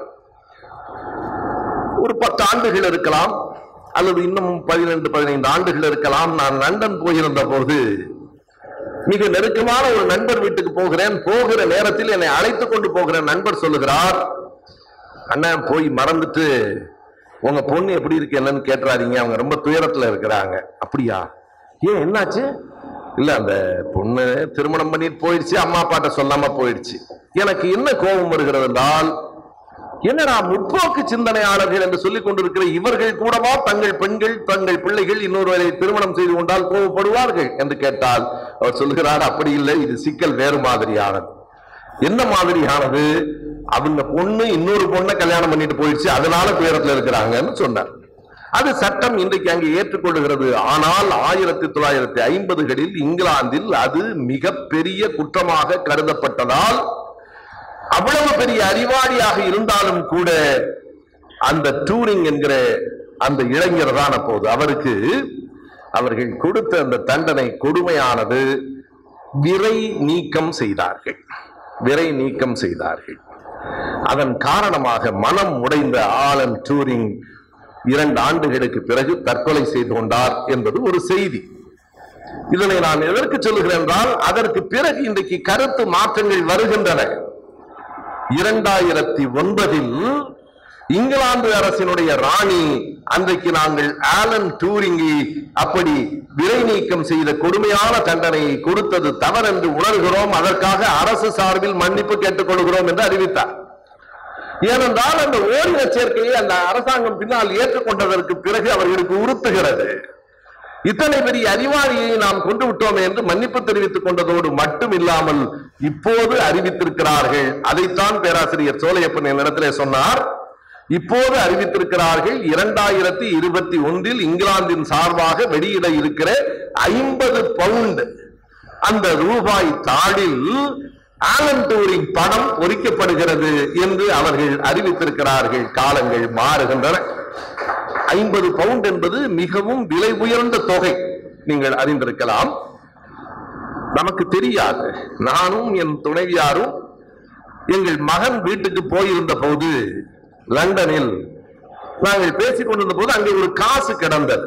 ஒரு பத்து ஆண்டுகள் இருக்கலாம் அல்லது இன்னும் பதினெண்டு பதினைந்து ஆண்டுகள் இருக்கலாம் நான் லண்டன் போயிருந்த போது மிக நெருக்கமான ஒரு நண்பர் வீட்டுக்கு போகிறேன் போகிற நேரத்தில் என்னை அழைத்துக் கொண்டு போகிற நண்பர் சொல்லுகிறார் அண்ணன் போய் மறந்துட்டு உங்க பொண்ணு எப்படி இருக்கு என்னன்னு கேட்டுறாதீங்க அவங்க ரொம்ப துயரத்துல இருக்கிறாங்க அப்படியா ஏன் என்னாச்சு இல்ல அந்த பொண்ணு திருமணம் பண்ணிட்டு போயிடுச்சு அம்மா அப்பாட்ட சொல்லாம போயிடுச்சு எனக்கு என்ன கோபம் வருகிறது என்றால் என்னடா முற்போக்கு சிந்தனையாளர்கள் என்று சொல்லிக் கொண்டிருக்கிற இவர்கள் கூடவா தங்கள் பெண்கள் தங்கள் பிள்ளைகள் இன்னொருவரை திருமணம் செய்து கொண்டால் கோபப்படுவார்கள் என்று கேட்டால் அவர் சொல்லுகிறார் அப்படி இல்லை இது சிக்கல் வேறு மாதிரியானது என்ன மாதிரியானது அவங்க பொண்ணு இன்னொரு பொண்ணை கல்யாணம் பண்ணிட்டு போயிடுச்சு அதனால துயரத்துல இருக்கிறாங்கன்னு சொன்னார் அது சட்டம் இன்றைக்கு அங்கே ஏற்றுக்கொள்ளுகிறது ஆனால் ஆயிரத்தி தொள்ளாயிரத்தி ஐம்பதுகளில் இங்கிலாந்தில் அது மிகப்பெரிய குற்றமாக கருதப்பட்டதால் அவ்வளவு பெரிய அறிவாளியாக இருந்தாலும் கூட அந்த டூரிங் என்கிற அந்த இளைஞர் தான் அப்போது அவருக்கு அவர்கள் கொடுத்த அந்த தண்டனை கொடுமையானது விரை நீக்கம் செய்தார்கள் விரை நீக்கம் செய்தார்கள் அதன் காரணமாக மனம் உடைந்த ஆலன் டூரிங் இரண்டு ஆண்டுகளுக்கு பிறகு தற்கொலை செய்து கொண்டார் என்பது ஒரு செய்தி இதனை நான் எதற்கு சொல்லுகிறேன் என்றால் அதற்கு பிறகு இன்றைக்கு கருத்து மாற்றங்கள் வருகின்றன இரண்டாயிரத்தி ஒன்பதில் இங்கிலாந்து அரசினுடைய ராணி அன்றைக்கு நாங்கள் ஆலன் டூரிங்கி அப்படி விலை நீக்கம் செய்த கொடுமையான தண்டனையை கொடுத்தது தவறென்று உணர்கிறோம் அதற்காக அரசு சார்பில் மன்னிப்பு கேட்டுக்கொள்கிறோம் என்று அறிவித்தார் ஏனென்றால் அந்த ஓரின சேர்க்கையை அந்த அரசாங்கம் பின்னால் ஏற்றுக்கொண்டதற்கு பிறகு அவர்களுக்கு உறுத்துகிறது இத்தனை பெரிய அறிவாளியை நாம் கொண்டு விட்டோமே என்று மன்னிப்பு தெரிவித்துக் கொண்டதோடு மட்டும் இல்லாமல் இப்போது அறிவித்திருக்கிறார்கள் அதைத்தான் பேராசிரியர் சோலையப்பன் என்னிடத்திலே சொன்னார் இப்போது அறிவித்திருக்கிறார்கள் இரண்டாயிரத்தி இருபத்தி ஒன்றில் இங்கிலாந்தின் சார்பாக வெளியிட இருக்கிற ஐம்பது பவுண்ட் அந்த ரூபாய் தாளில் ஆலன் டூரிங் படம் பொறிக்கப்படுகிறது என்று அவர்கள் அறிவித்திருக்கிறார்கள் காலங்கள் மாறுகின்றன ஐம்பது பவுண்ட் என்பது மிகவும் விலை உயர்ந்த தொகை நீங்கள் அறிந்திருக்கலாம் நமக்கு தெரியாது நானும் என் துணைவியாரும் எங்கள் மகன் வீட்டுக்கு போயிருந்த போது லண்டனில் நாங்கள் பேசிக் கொண்டிருந்த போது அங்கே ஒரு காசு கிடந்தது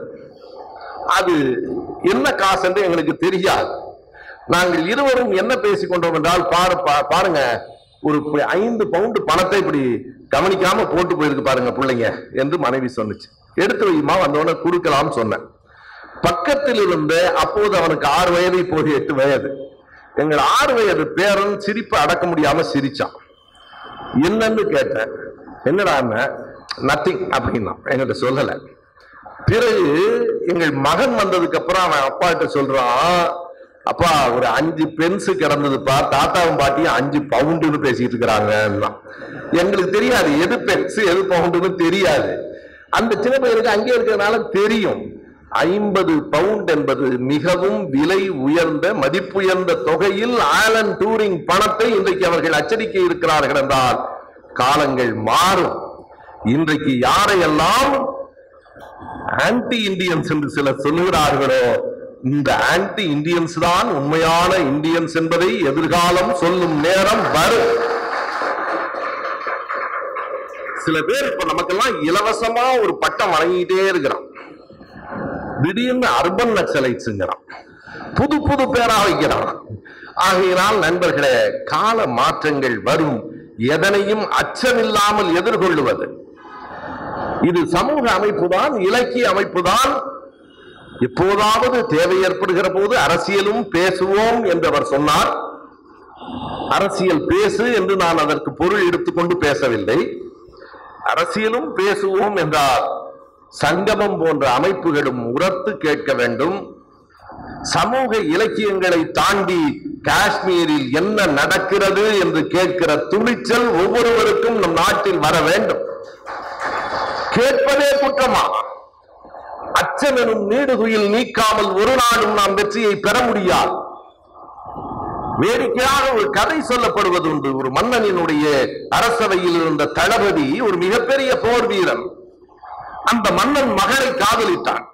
அது என்ன காசு என்று எங்களுக்கு தெரியாது நாங்கள் இருவரும் என்ன பேசிக் கொண்டோம் என்றால் பாரு பா- பாருங்க ஒரு ப- ஐந்து பவுண்டு பணத்தை இப்படி கவனிக்காம போட்டு போயிருக்கு பாருங்க பிள்ளைங்க என்று மனைவி சொன்னுச்சு எடுத்து வையுமா வந்தோடனே கொடுக்கலாம் சொன்னேன் பக்கத்தில் இருந்த அப்போது அவனுக்கு ஆறு வயது இப்போது எட்டு வயது எங்கள் ஆறு வயது பேரன் சிரிப்பு அடக்க முடியாம சிரிச்சான் என்னன்னு கேட்டேன் என்னடா நத்திங் அப்படின்னா என்கிட்ட சொல்லல பிறகு எங்கள் மகன் வந்ததுக்கு அப்புறம் அவன் அப்பா கிட்ட சொல்றான் அப்பா ஒரு அஞ்சு பென்சு கிடந்ததுப்பா தாத்தாவும் பாட்டியும் அஞ்சு பவுண்டுன்னு பேசிட்டு இருக்கிறாங்க எங்களுக்கு தெரியாது எது பென்சு எது பவுண்டுன்னு தெரியாது அந்த சின்ன பையனுக்கு அங்கே இருக்கிறதுனால தெரியும் ஐம்பது பவுண்ட் என்பது மிகவும் விலை உயர்ந்த மதிப்புயர்ந்த தொகையில் ஆலன் டூரிங் பணத்தை இன்றைக்கு அவர்கள் அச்சடிக்க இருக்கிறார்கள் என்றால் காலங்கள் மாறும் இன்றைக்கு யாரையெல்லாம் ஆன்டி இந்தியன்ஸ் என்று சிலர் சொல்லுகிறார்களோ இந்த ஆன்டி இந்தியன்ஸ் தான் உண்மையான இந்தியன்ஸ் என்பதை எதிர்காலம் சொல்லும் நேரம் வரும் சில பேர் இப்ப நமக்கெல்லாம் இலவசமா ஒரு பட்டம் வழங்கிட்டே இருக்கிறான் திடீர்னு அர்பன் நக்சலைட்ஸுங்கிறான் புது புது பேரா வைக்கிறான் ஆகையினால் நண்பர்களே கால மாற்றங்கள் வரும் எதனையும் அச்சமில்லாமல் எதிர்கொள்ளுவது இது சமூக அமைப்புதான் இலக்கிய அமைப்புதான் எப்போதாவது தேவை ஏற்படுகிற போது அரசியலும் பேசுவோம் என்று அவர் சொன்னார் அரசியல் பேசு என்று நான் அதற்கு பொருள் எடுத்துக்கொண்டு பேசவில்லை அரசியலும் பேசுவோம் என்றால் சங்கமம் போன்ற அமைப்புகளும் உரத்து கேட்க வேண்டும் சமூக இலக்கியங்களை தாண்டி காஷ்மீரில் என்ன நடக்கிறது என்று கேட்கிற துணிச்சல் ஒவ்வொருவருக்கும் நம் நாட்டில் வர வேண்டும் கேட்பதே குற்றமா அச்சம் எனும் நீடுதுயில் நீக்காமல் ஒரு நாளும் நாம் வெற்றியை பெற முடியாது வேடிக்கையாக ஒரு கதை சொல்லப்படுவது உண்டு ஒரு மன்னனினுடைய அரசவையில் இருந்த தளபதி ஒரு மிகப்பெரிய போர் வீரன் அந்த மன்னன் மகளை காதலித்தான்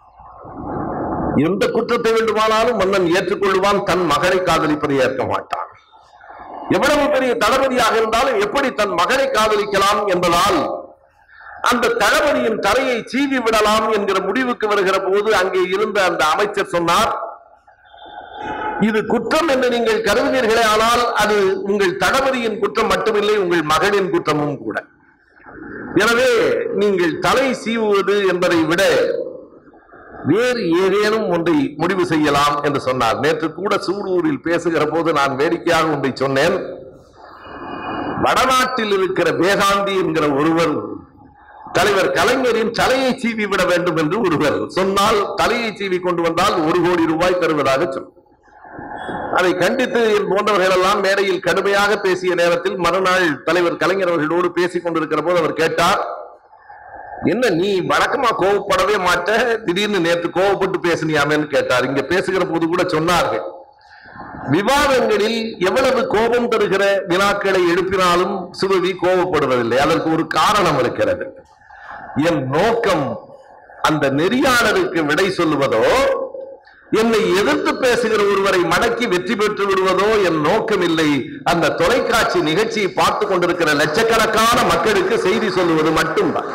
எந்த குற்றத்தை வேண்டுமானாலும் மன்னன் ஏற்றுக்கொள்வான் தன் மகளை காதலிப்பதை ஏற்க மாட்டான் எவ்வளவு பெரிய தளபதியாக இருந்தாலும் எப்படி தன் மகளை காதலிக்கலாம் என்பதால் அந்த தளபதியின் தலையை சீவி விடலாம் என்கிற முடிவுக்கு வருகிற போது அங்கே இருந்த அந்த அமைச்சர் சொன்னார் இது குற்றம் என்று நீங்கள் கருதுவீர்களே ஆனால் அது உங்கள் தளபதியின் குற்றம் மட்டுமில்லை உங்கள் மகனின் குற்றமும் கூட எனவே நீங்கள் தலை சீவுவது என்பதை விட வேறு ஏதேனும் ஒன்றை முடிவு செய்யலாம் என்று சொன்னார் நேற்று கூட சூலூரில் பேசுகிற போது நான் வேடிக்கையாக ஒன்றை சொன்னேன் வடநாட்டில் இருக்கிற வேதாந்தி என்கிற ஒருவர் தலைவர் கலைஞரின் தலையை சீவி விட வேண்டும் என்று ஒருவர் சொன்னால் தலையை சீவி கொண்டு வந்தால் ஒரு கோடி ரூபாய் தருவதாக சொல் அதை கண்டித்து என் போன்றவர்கள் எல்லாம் மேடையில் கடுமையாக பேசிய நேரத்தில் மறுநாள் தலைவர் கலைஞர் அவர்களோடு பேசிக் கொண்டிருக்கிற போது அவர் கேட்டார் என்ன நீ வழக்கமா கோவப்படவே மாட்ட திடீர்னு நேற்று கோவப்பட்டு பேசினியாமேன்னு கேட்டார் இங்க பேசுகிற போது கூட சொன்னார்கள் விவாதங்களில் எவ்வளவு கோபம் தருகிற வினாக்களை எழுப்பினாலும் சுபவி கோபப்படுவதில்லை அதற்கு ஒரு காரணம் இருக்கிறது என் நோக்கம் அந்த நெறியாளருக்கு விடை சொல்லுவதோ என்னை எதிர்த்து பேசுகிற ஒருவரை மடக்கி வெற்றி பெற்று விடுவதோ என் நோக்கம் இல்லை அந்த தொலைக்காட்சி நிகழ்ச்சியை பார்த்து கொண்டிருக்கிற லட்சக்கணக்கான மக்களுக்கு செய்தி சொல்லுவது மட்டும்தான்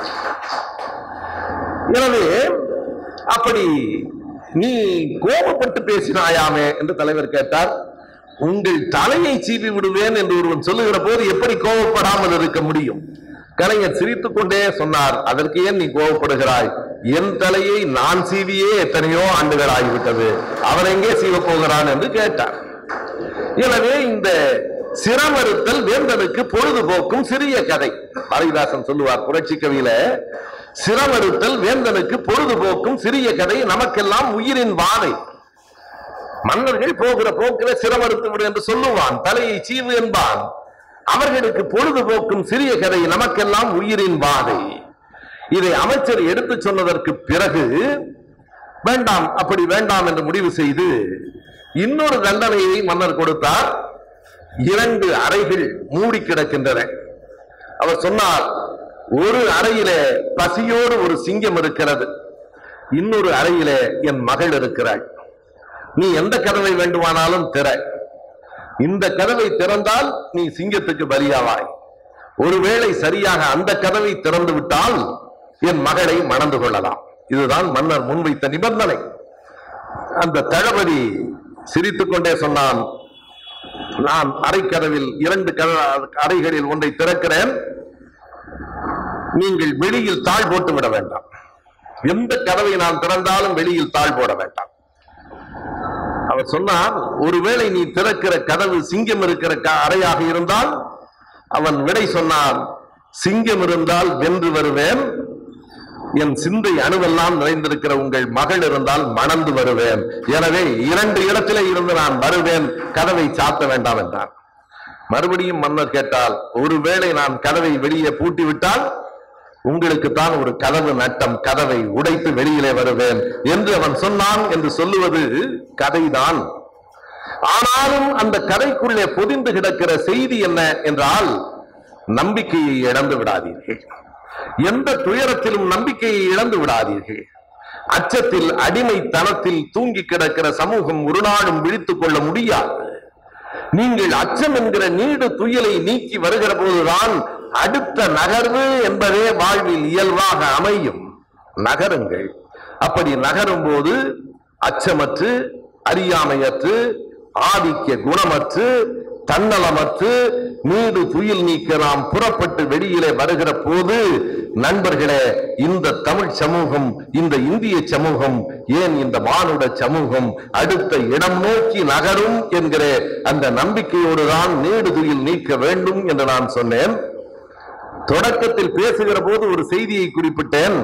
எனவே அப்படி நீ கோபப்பட்டு பேசினாயாமே என்று தலைவர் கேட்டார் உங்கள் தலையை சீவி விடுவேன் என்று ஒருவன் சொல்லுகிற போது எப்படி கோபப்படாமல் இருக்க முடியும் கலைஞர் சிரித்துக் கொண்டே சொன்னார் அதற்கு ஏன் நீ கோபப்படுகிறாய் என் தலையை நான் சீவியே எத்தனையோ ஆண்டுகள் ஆகிவிட்டது அவன் எங்கே சீவ போகிறான் என்று கேட்டார் எனவே இந்த சிரமறுத்தல் வேந்தனுக்கு பொழுதுபோக்கும் சிறிய கதை பாரதிதாசன் சொல்லுவார் புரட்சி கவியில சிரமறுத்தல் வேந்தனுக்கு பொழுதுபோக்கும் சிறிய கதை நமக்கெல்லாம் உயிரின் வாதை மன்னர்கள் போகிற போக்கில சிரமறுத்து விடு என்று சொல்லுவான் தலையை சீவு என்பான் அவர்களுக்கு பொழுதுபோக்கும் சிறிய கதை நமக்கெல்லாம் உயிரின் வாதை இதை அமைச்சர் எடுத்து சொன்னதற்கு பிறகு வேண்டாம் அப்படி வேண்டாம் என்று முடிவு செய்து இன்னொரு தண்டனையை மன்னர் கொடுத்தார் இரண்டு அறைகள் மூடி கிடக்கின்றன அவர் சொன்னார் ஒரு அறையிலே பசியோடு ஒரு சிங்கம் இருக்கிறது இன்னொரு அறையிலே என் மகள் இருக்கிறாள் நீ எந்த கதவை வேண்டுமானாலும் திற இந்த கதவை திறந்தால் நீ சிங்கத்துக்கு பலியாவாய் ஒருவேளை சரியாக அந்த கதவை திறந்து விட்டால் என் மகளை மணந்து கொள்ளலாம் இதுதான் மன்னர் முன்வைத்த நிபந்தனை அந்த தளபதி சிரித்துக் கொண்டே சொன்னான் நான் அறைக்கதவில் இரண்டு கத- அறைகளில் ஒன்றை திறக்கிறேன் நீங்கள் வெளியில் தாழ் போட்டு விட வேண்டாம் எந்த கதவை நான் திறந்தாலும் வெளியில் தாழ் போட வேண்டாம் அவர் சொன்னார் ஒருவேளை நீ திறக்கிற கதவு சிங்கம் இருக்கிற க- அறையாக இருந்தால் அவன் விடை சொன்னான் சிங்கம் இருந்தால் வென்று வருவேன் என் சிந்தை அணுவெல்லாம் நிறைந்திருக்கிற உங்கள் மகள் இருந்தால் மணந்து வருவேன் எனவே இரண்டு இடத்திலே இருந்து நான் வருவேன் கதவை சாத்த வேண்டாம் என்றார் மறுபடியும் மன்னர் கேட்டால் ஒருவேளை நான் கதவை வெளியே பூட்டி விட்டால் உங்களுக்கு தான் ஒரு கதவு நட்டம் கதவை உடைத்து வெளியிலே வருவேன் என்று அவன் சொன்னான் என்று சொல்லுவது கதைதான் ஆனாலும் அந்த கதைக்குள்ளே பொதிந்து கிடக்கிற செய்தி என்ன என்றால் நம்பிக்கையை இழந்து விடாதீர்கள் எந்த துயரத்திலும் நம்பிக்கையை இழந்து விடாதீர்கள் அச்சத்தில் அடிமைத்தனத்தில் தூங்கி கிடக்கிற சமூகம் ஒரு நாளும் விழித்துக் கொள்ள முடியாது நீங்கள் அச்சம் என்கிற நீடு துயலை நீக்கி வருகிற போதுதான் அடுத்த நகர்வு என்பதே வாழ்வில் இயல்பாக அமையும் நகருங்கள் அப்படி நகரும் போது அச்சமற்று அறியாமையற்று ஆதிக்க குணமற்று தன்னலமற்று நீடு துயில் நீக்க நாம் புறப்பட்டு வெளியிலே வருகிற போது நண்பர்களே இந்த தமிழ் சமூகம் இந்த இந்திய சமூகம் ஏன் இந்த மானுட சமூகம் அடுத்த இடம் நோக்கி நகரும் என்கிற அந்த நம்பிக்கையோடு தான் நீடு துயில் நீக்க வேண்டும் என்று நான் சொன்னேன் தொடக்கத்தில் பேசுகிற போது ஒரு செய்தியை குறிப்பிட்டேன்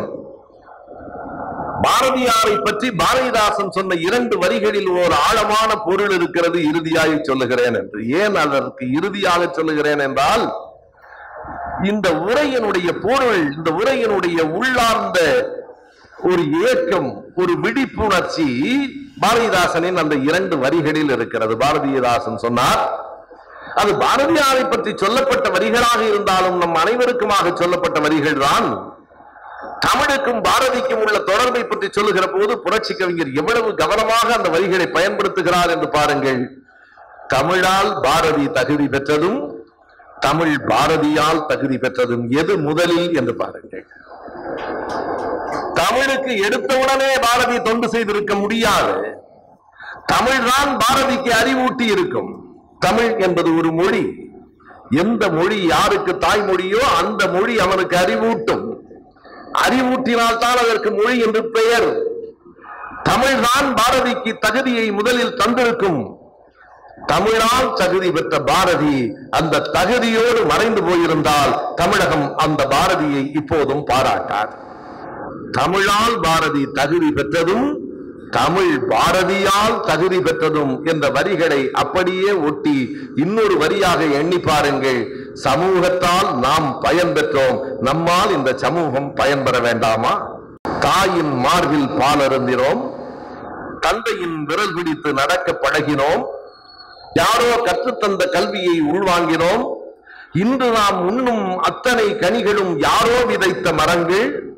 பாரதியாரை பற்றி பாரதிதாசன் சொன்ன இரண்டு வரிகளில் ஒரு ஆழமான பொருள் இருக்கிறது இறுதியாக சொல்லுகிறேன் என்று ஏன் அதற்கு இறுதியாக சொல்லுகிறேன் என்றால் இந்த உரையினுடைய பொருள் இந்த உரையினுடைய உள்ளார்ந்த ஒரு ஏக்கம் ஒரு விழிப்புணர்ச்சி பாரதிதாசனின் அந்த இரண்டு வரிகளில் இருக்கிறது பாரதிதாசன் சொன்னார் அது பாரதியாரை பற்றி சொல்லப்பட்ட வரிகளாக இருந்தாலும் நம் அனைவருக்குமாக சொல்லப்பட்ட வரிகள் தான் தமிழுக்கும் பாரதிக்கும் உள்ள தொடர்பை பற்றி சொல்லுகிற போது புரட்சி கவிஞர் எவ்வளவு கவனமாக அந்த வரிகளை பயன்படுத்துகிறார் என்று பாருங்கள் தமிழால் பாரதி தகுதி பெற்றதும் தமிழ் பாரதியால் தகுதி பெற்றதும் எது முதலில் என்று பாருங்கள் தமிழுக்கு எடுத்தவுடனே பாரதி தொண்டு செய்திருக்க முடியாது தமிழ்தான் பாரதிக்கு அறிவூட்டி இருக்கும் தமிழ் என்பது ஒரு மொழி எந்த மொழி யாருக்கு தாய்மொழியோ அந்த மொழி அவனுக்கு அறிவூட்டும் அறிவூட்டினால் தான் அதற்கு மொழி என்று பெயர் தமிழ்தான் பாரதிக்கு தகுதியை முதலில் தந்திருக்கும் தமிழால் தகுதி பெற்ற பாரதி அந்த தகுதியோடு மறைந்து போயிருந்தால் தமிழகம் அந்த பாரதியை இப்போதும் பாராட்டார் தமிழால் பாரதி தகுதி பெற்றதும் தமிழ் பாரதியால் தகுதி பெற்றதும் என்ற வரிகளை அப்படியே ஒட்டி இன்னொரு வரியாக எண்ணி பாருங்கள் சமூகத்தால் நாம் பயன் பெற்றோம் நம்மால் இந்த சமூகம் பயன்பெற வேண்டாமா தாயின் மார்பில் பால் அருந்தினோம் தந்தையின் விரல் பிடித்து நடக்க பழகினோம் யாரோ கற்றுத்தந்த கல்வியை உள்வாங்கினோம் இன்று நாம் உண்ணும் அத்தனை கனிகளும் யாரோ விதைத்த மரங்கள்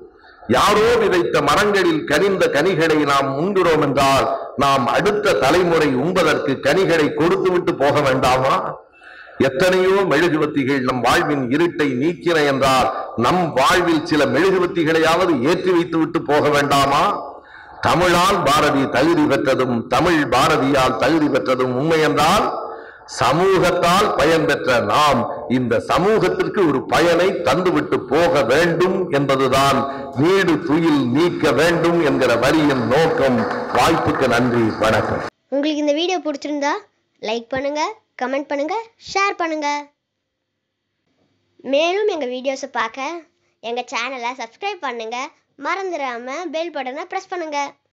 யாரோ விதைத்த மரங்களில் கனிந்த கனிகளை நாம் உண்கிறோம் என்றால் நாம் அடுத்த தலைமுறை உண்பதற்கு கனிகளை கொடுத்துவிட்டு போக வேண்டாமா எத்தனையோ மெழுகுவத்திகள் நம் வாழ்வின் இருட்டை நீக்கின என்றால் நம் வாழ்வில் சில மெழுகுவத்திகளையாவது ஏற்றி வைத்து விட்டு போக வேண்டாமா தமிழால் பாரதி தகுதி பெற்றதும் தமிழ் பாரதியால் தகுதி பெற்றதும் உண்மை என்றால் சமூகத்தால் பயன் பெற்ற நாம் இந்த சமூகத்திற்கு ஒரு பயனை தந்துவிட்டு போக வேண்டும் என்பதுதான் நீடு துயில் நீக்க வேண்டும் என்கிற வரியின் நோக்கம் வாய்ப்புக்கு நன்றி வணக்கம் உங்களுக்கு இந்த வீடியோ பிடிச்சிருந்தா லைக் பண்ணுங்க கமெண்ட் பண்ணுங்க ஷேர் பண்ணுங்க மேலும் எங்கள் வீடியோஸை பார்க்க எங்கள் சேனலை சப்ஸ்கிரைப் பண்ணுங்க மறந்துடாம பெல் பட்டனை ப்ரெஸ் பண்ணுங்க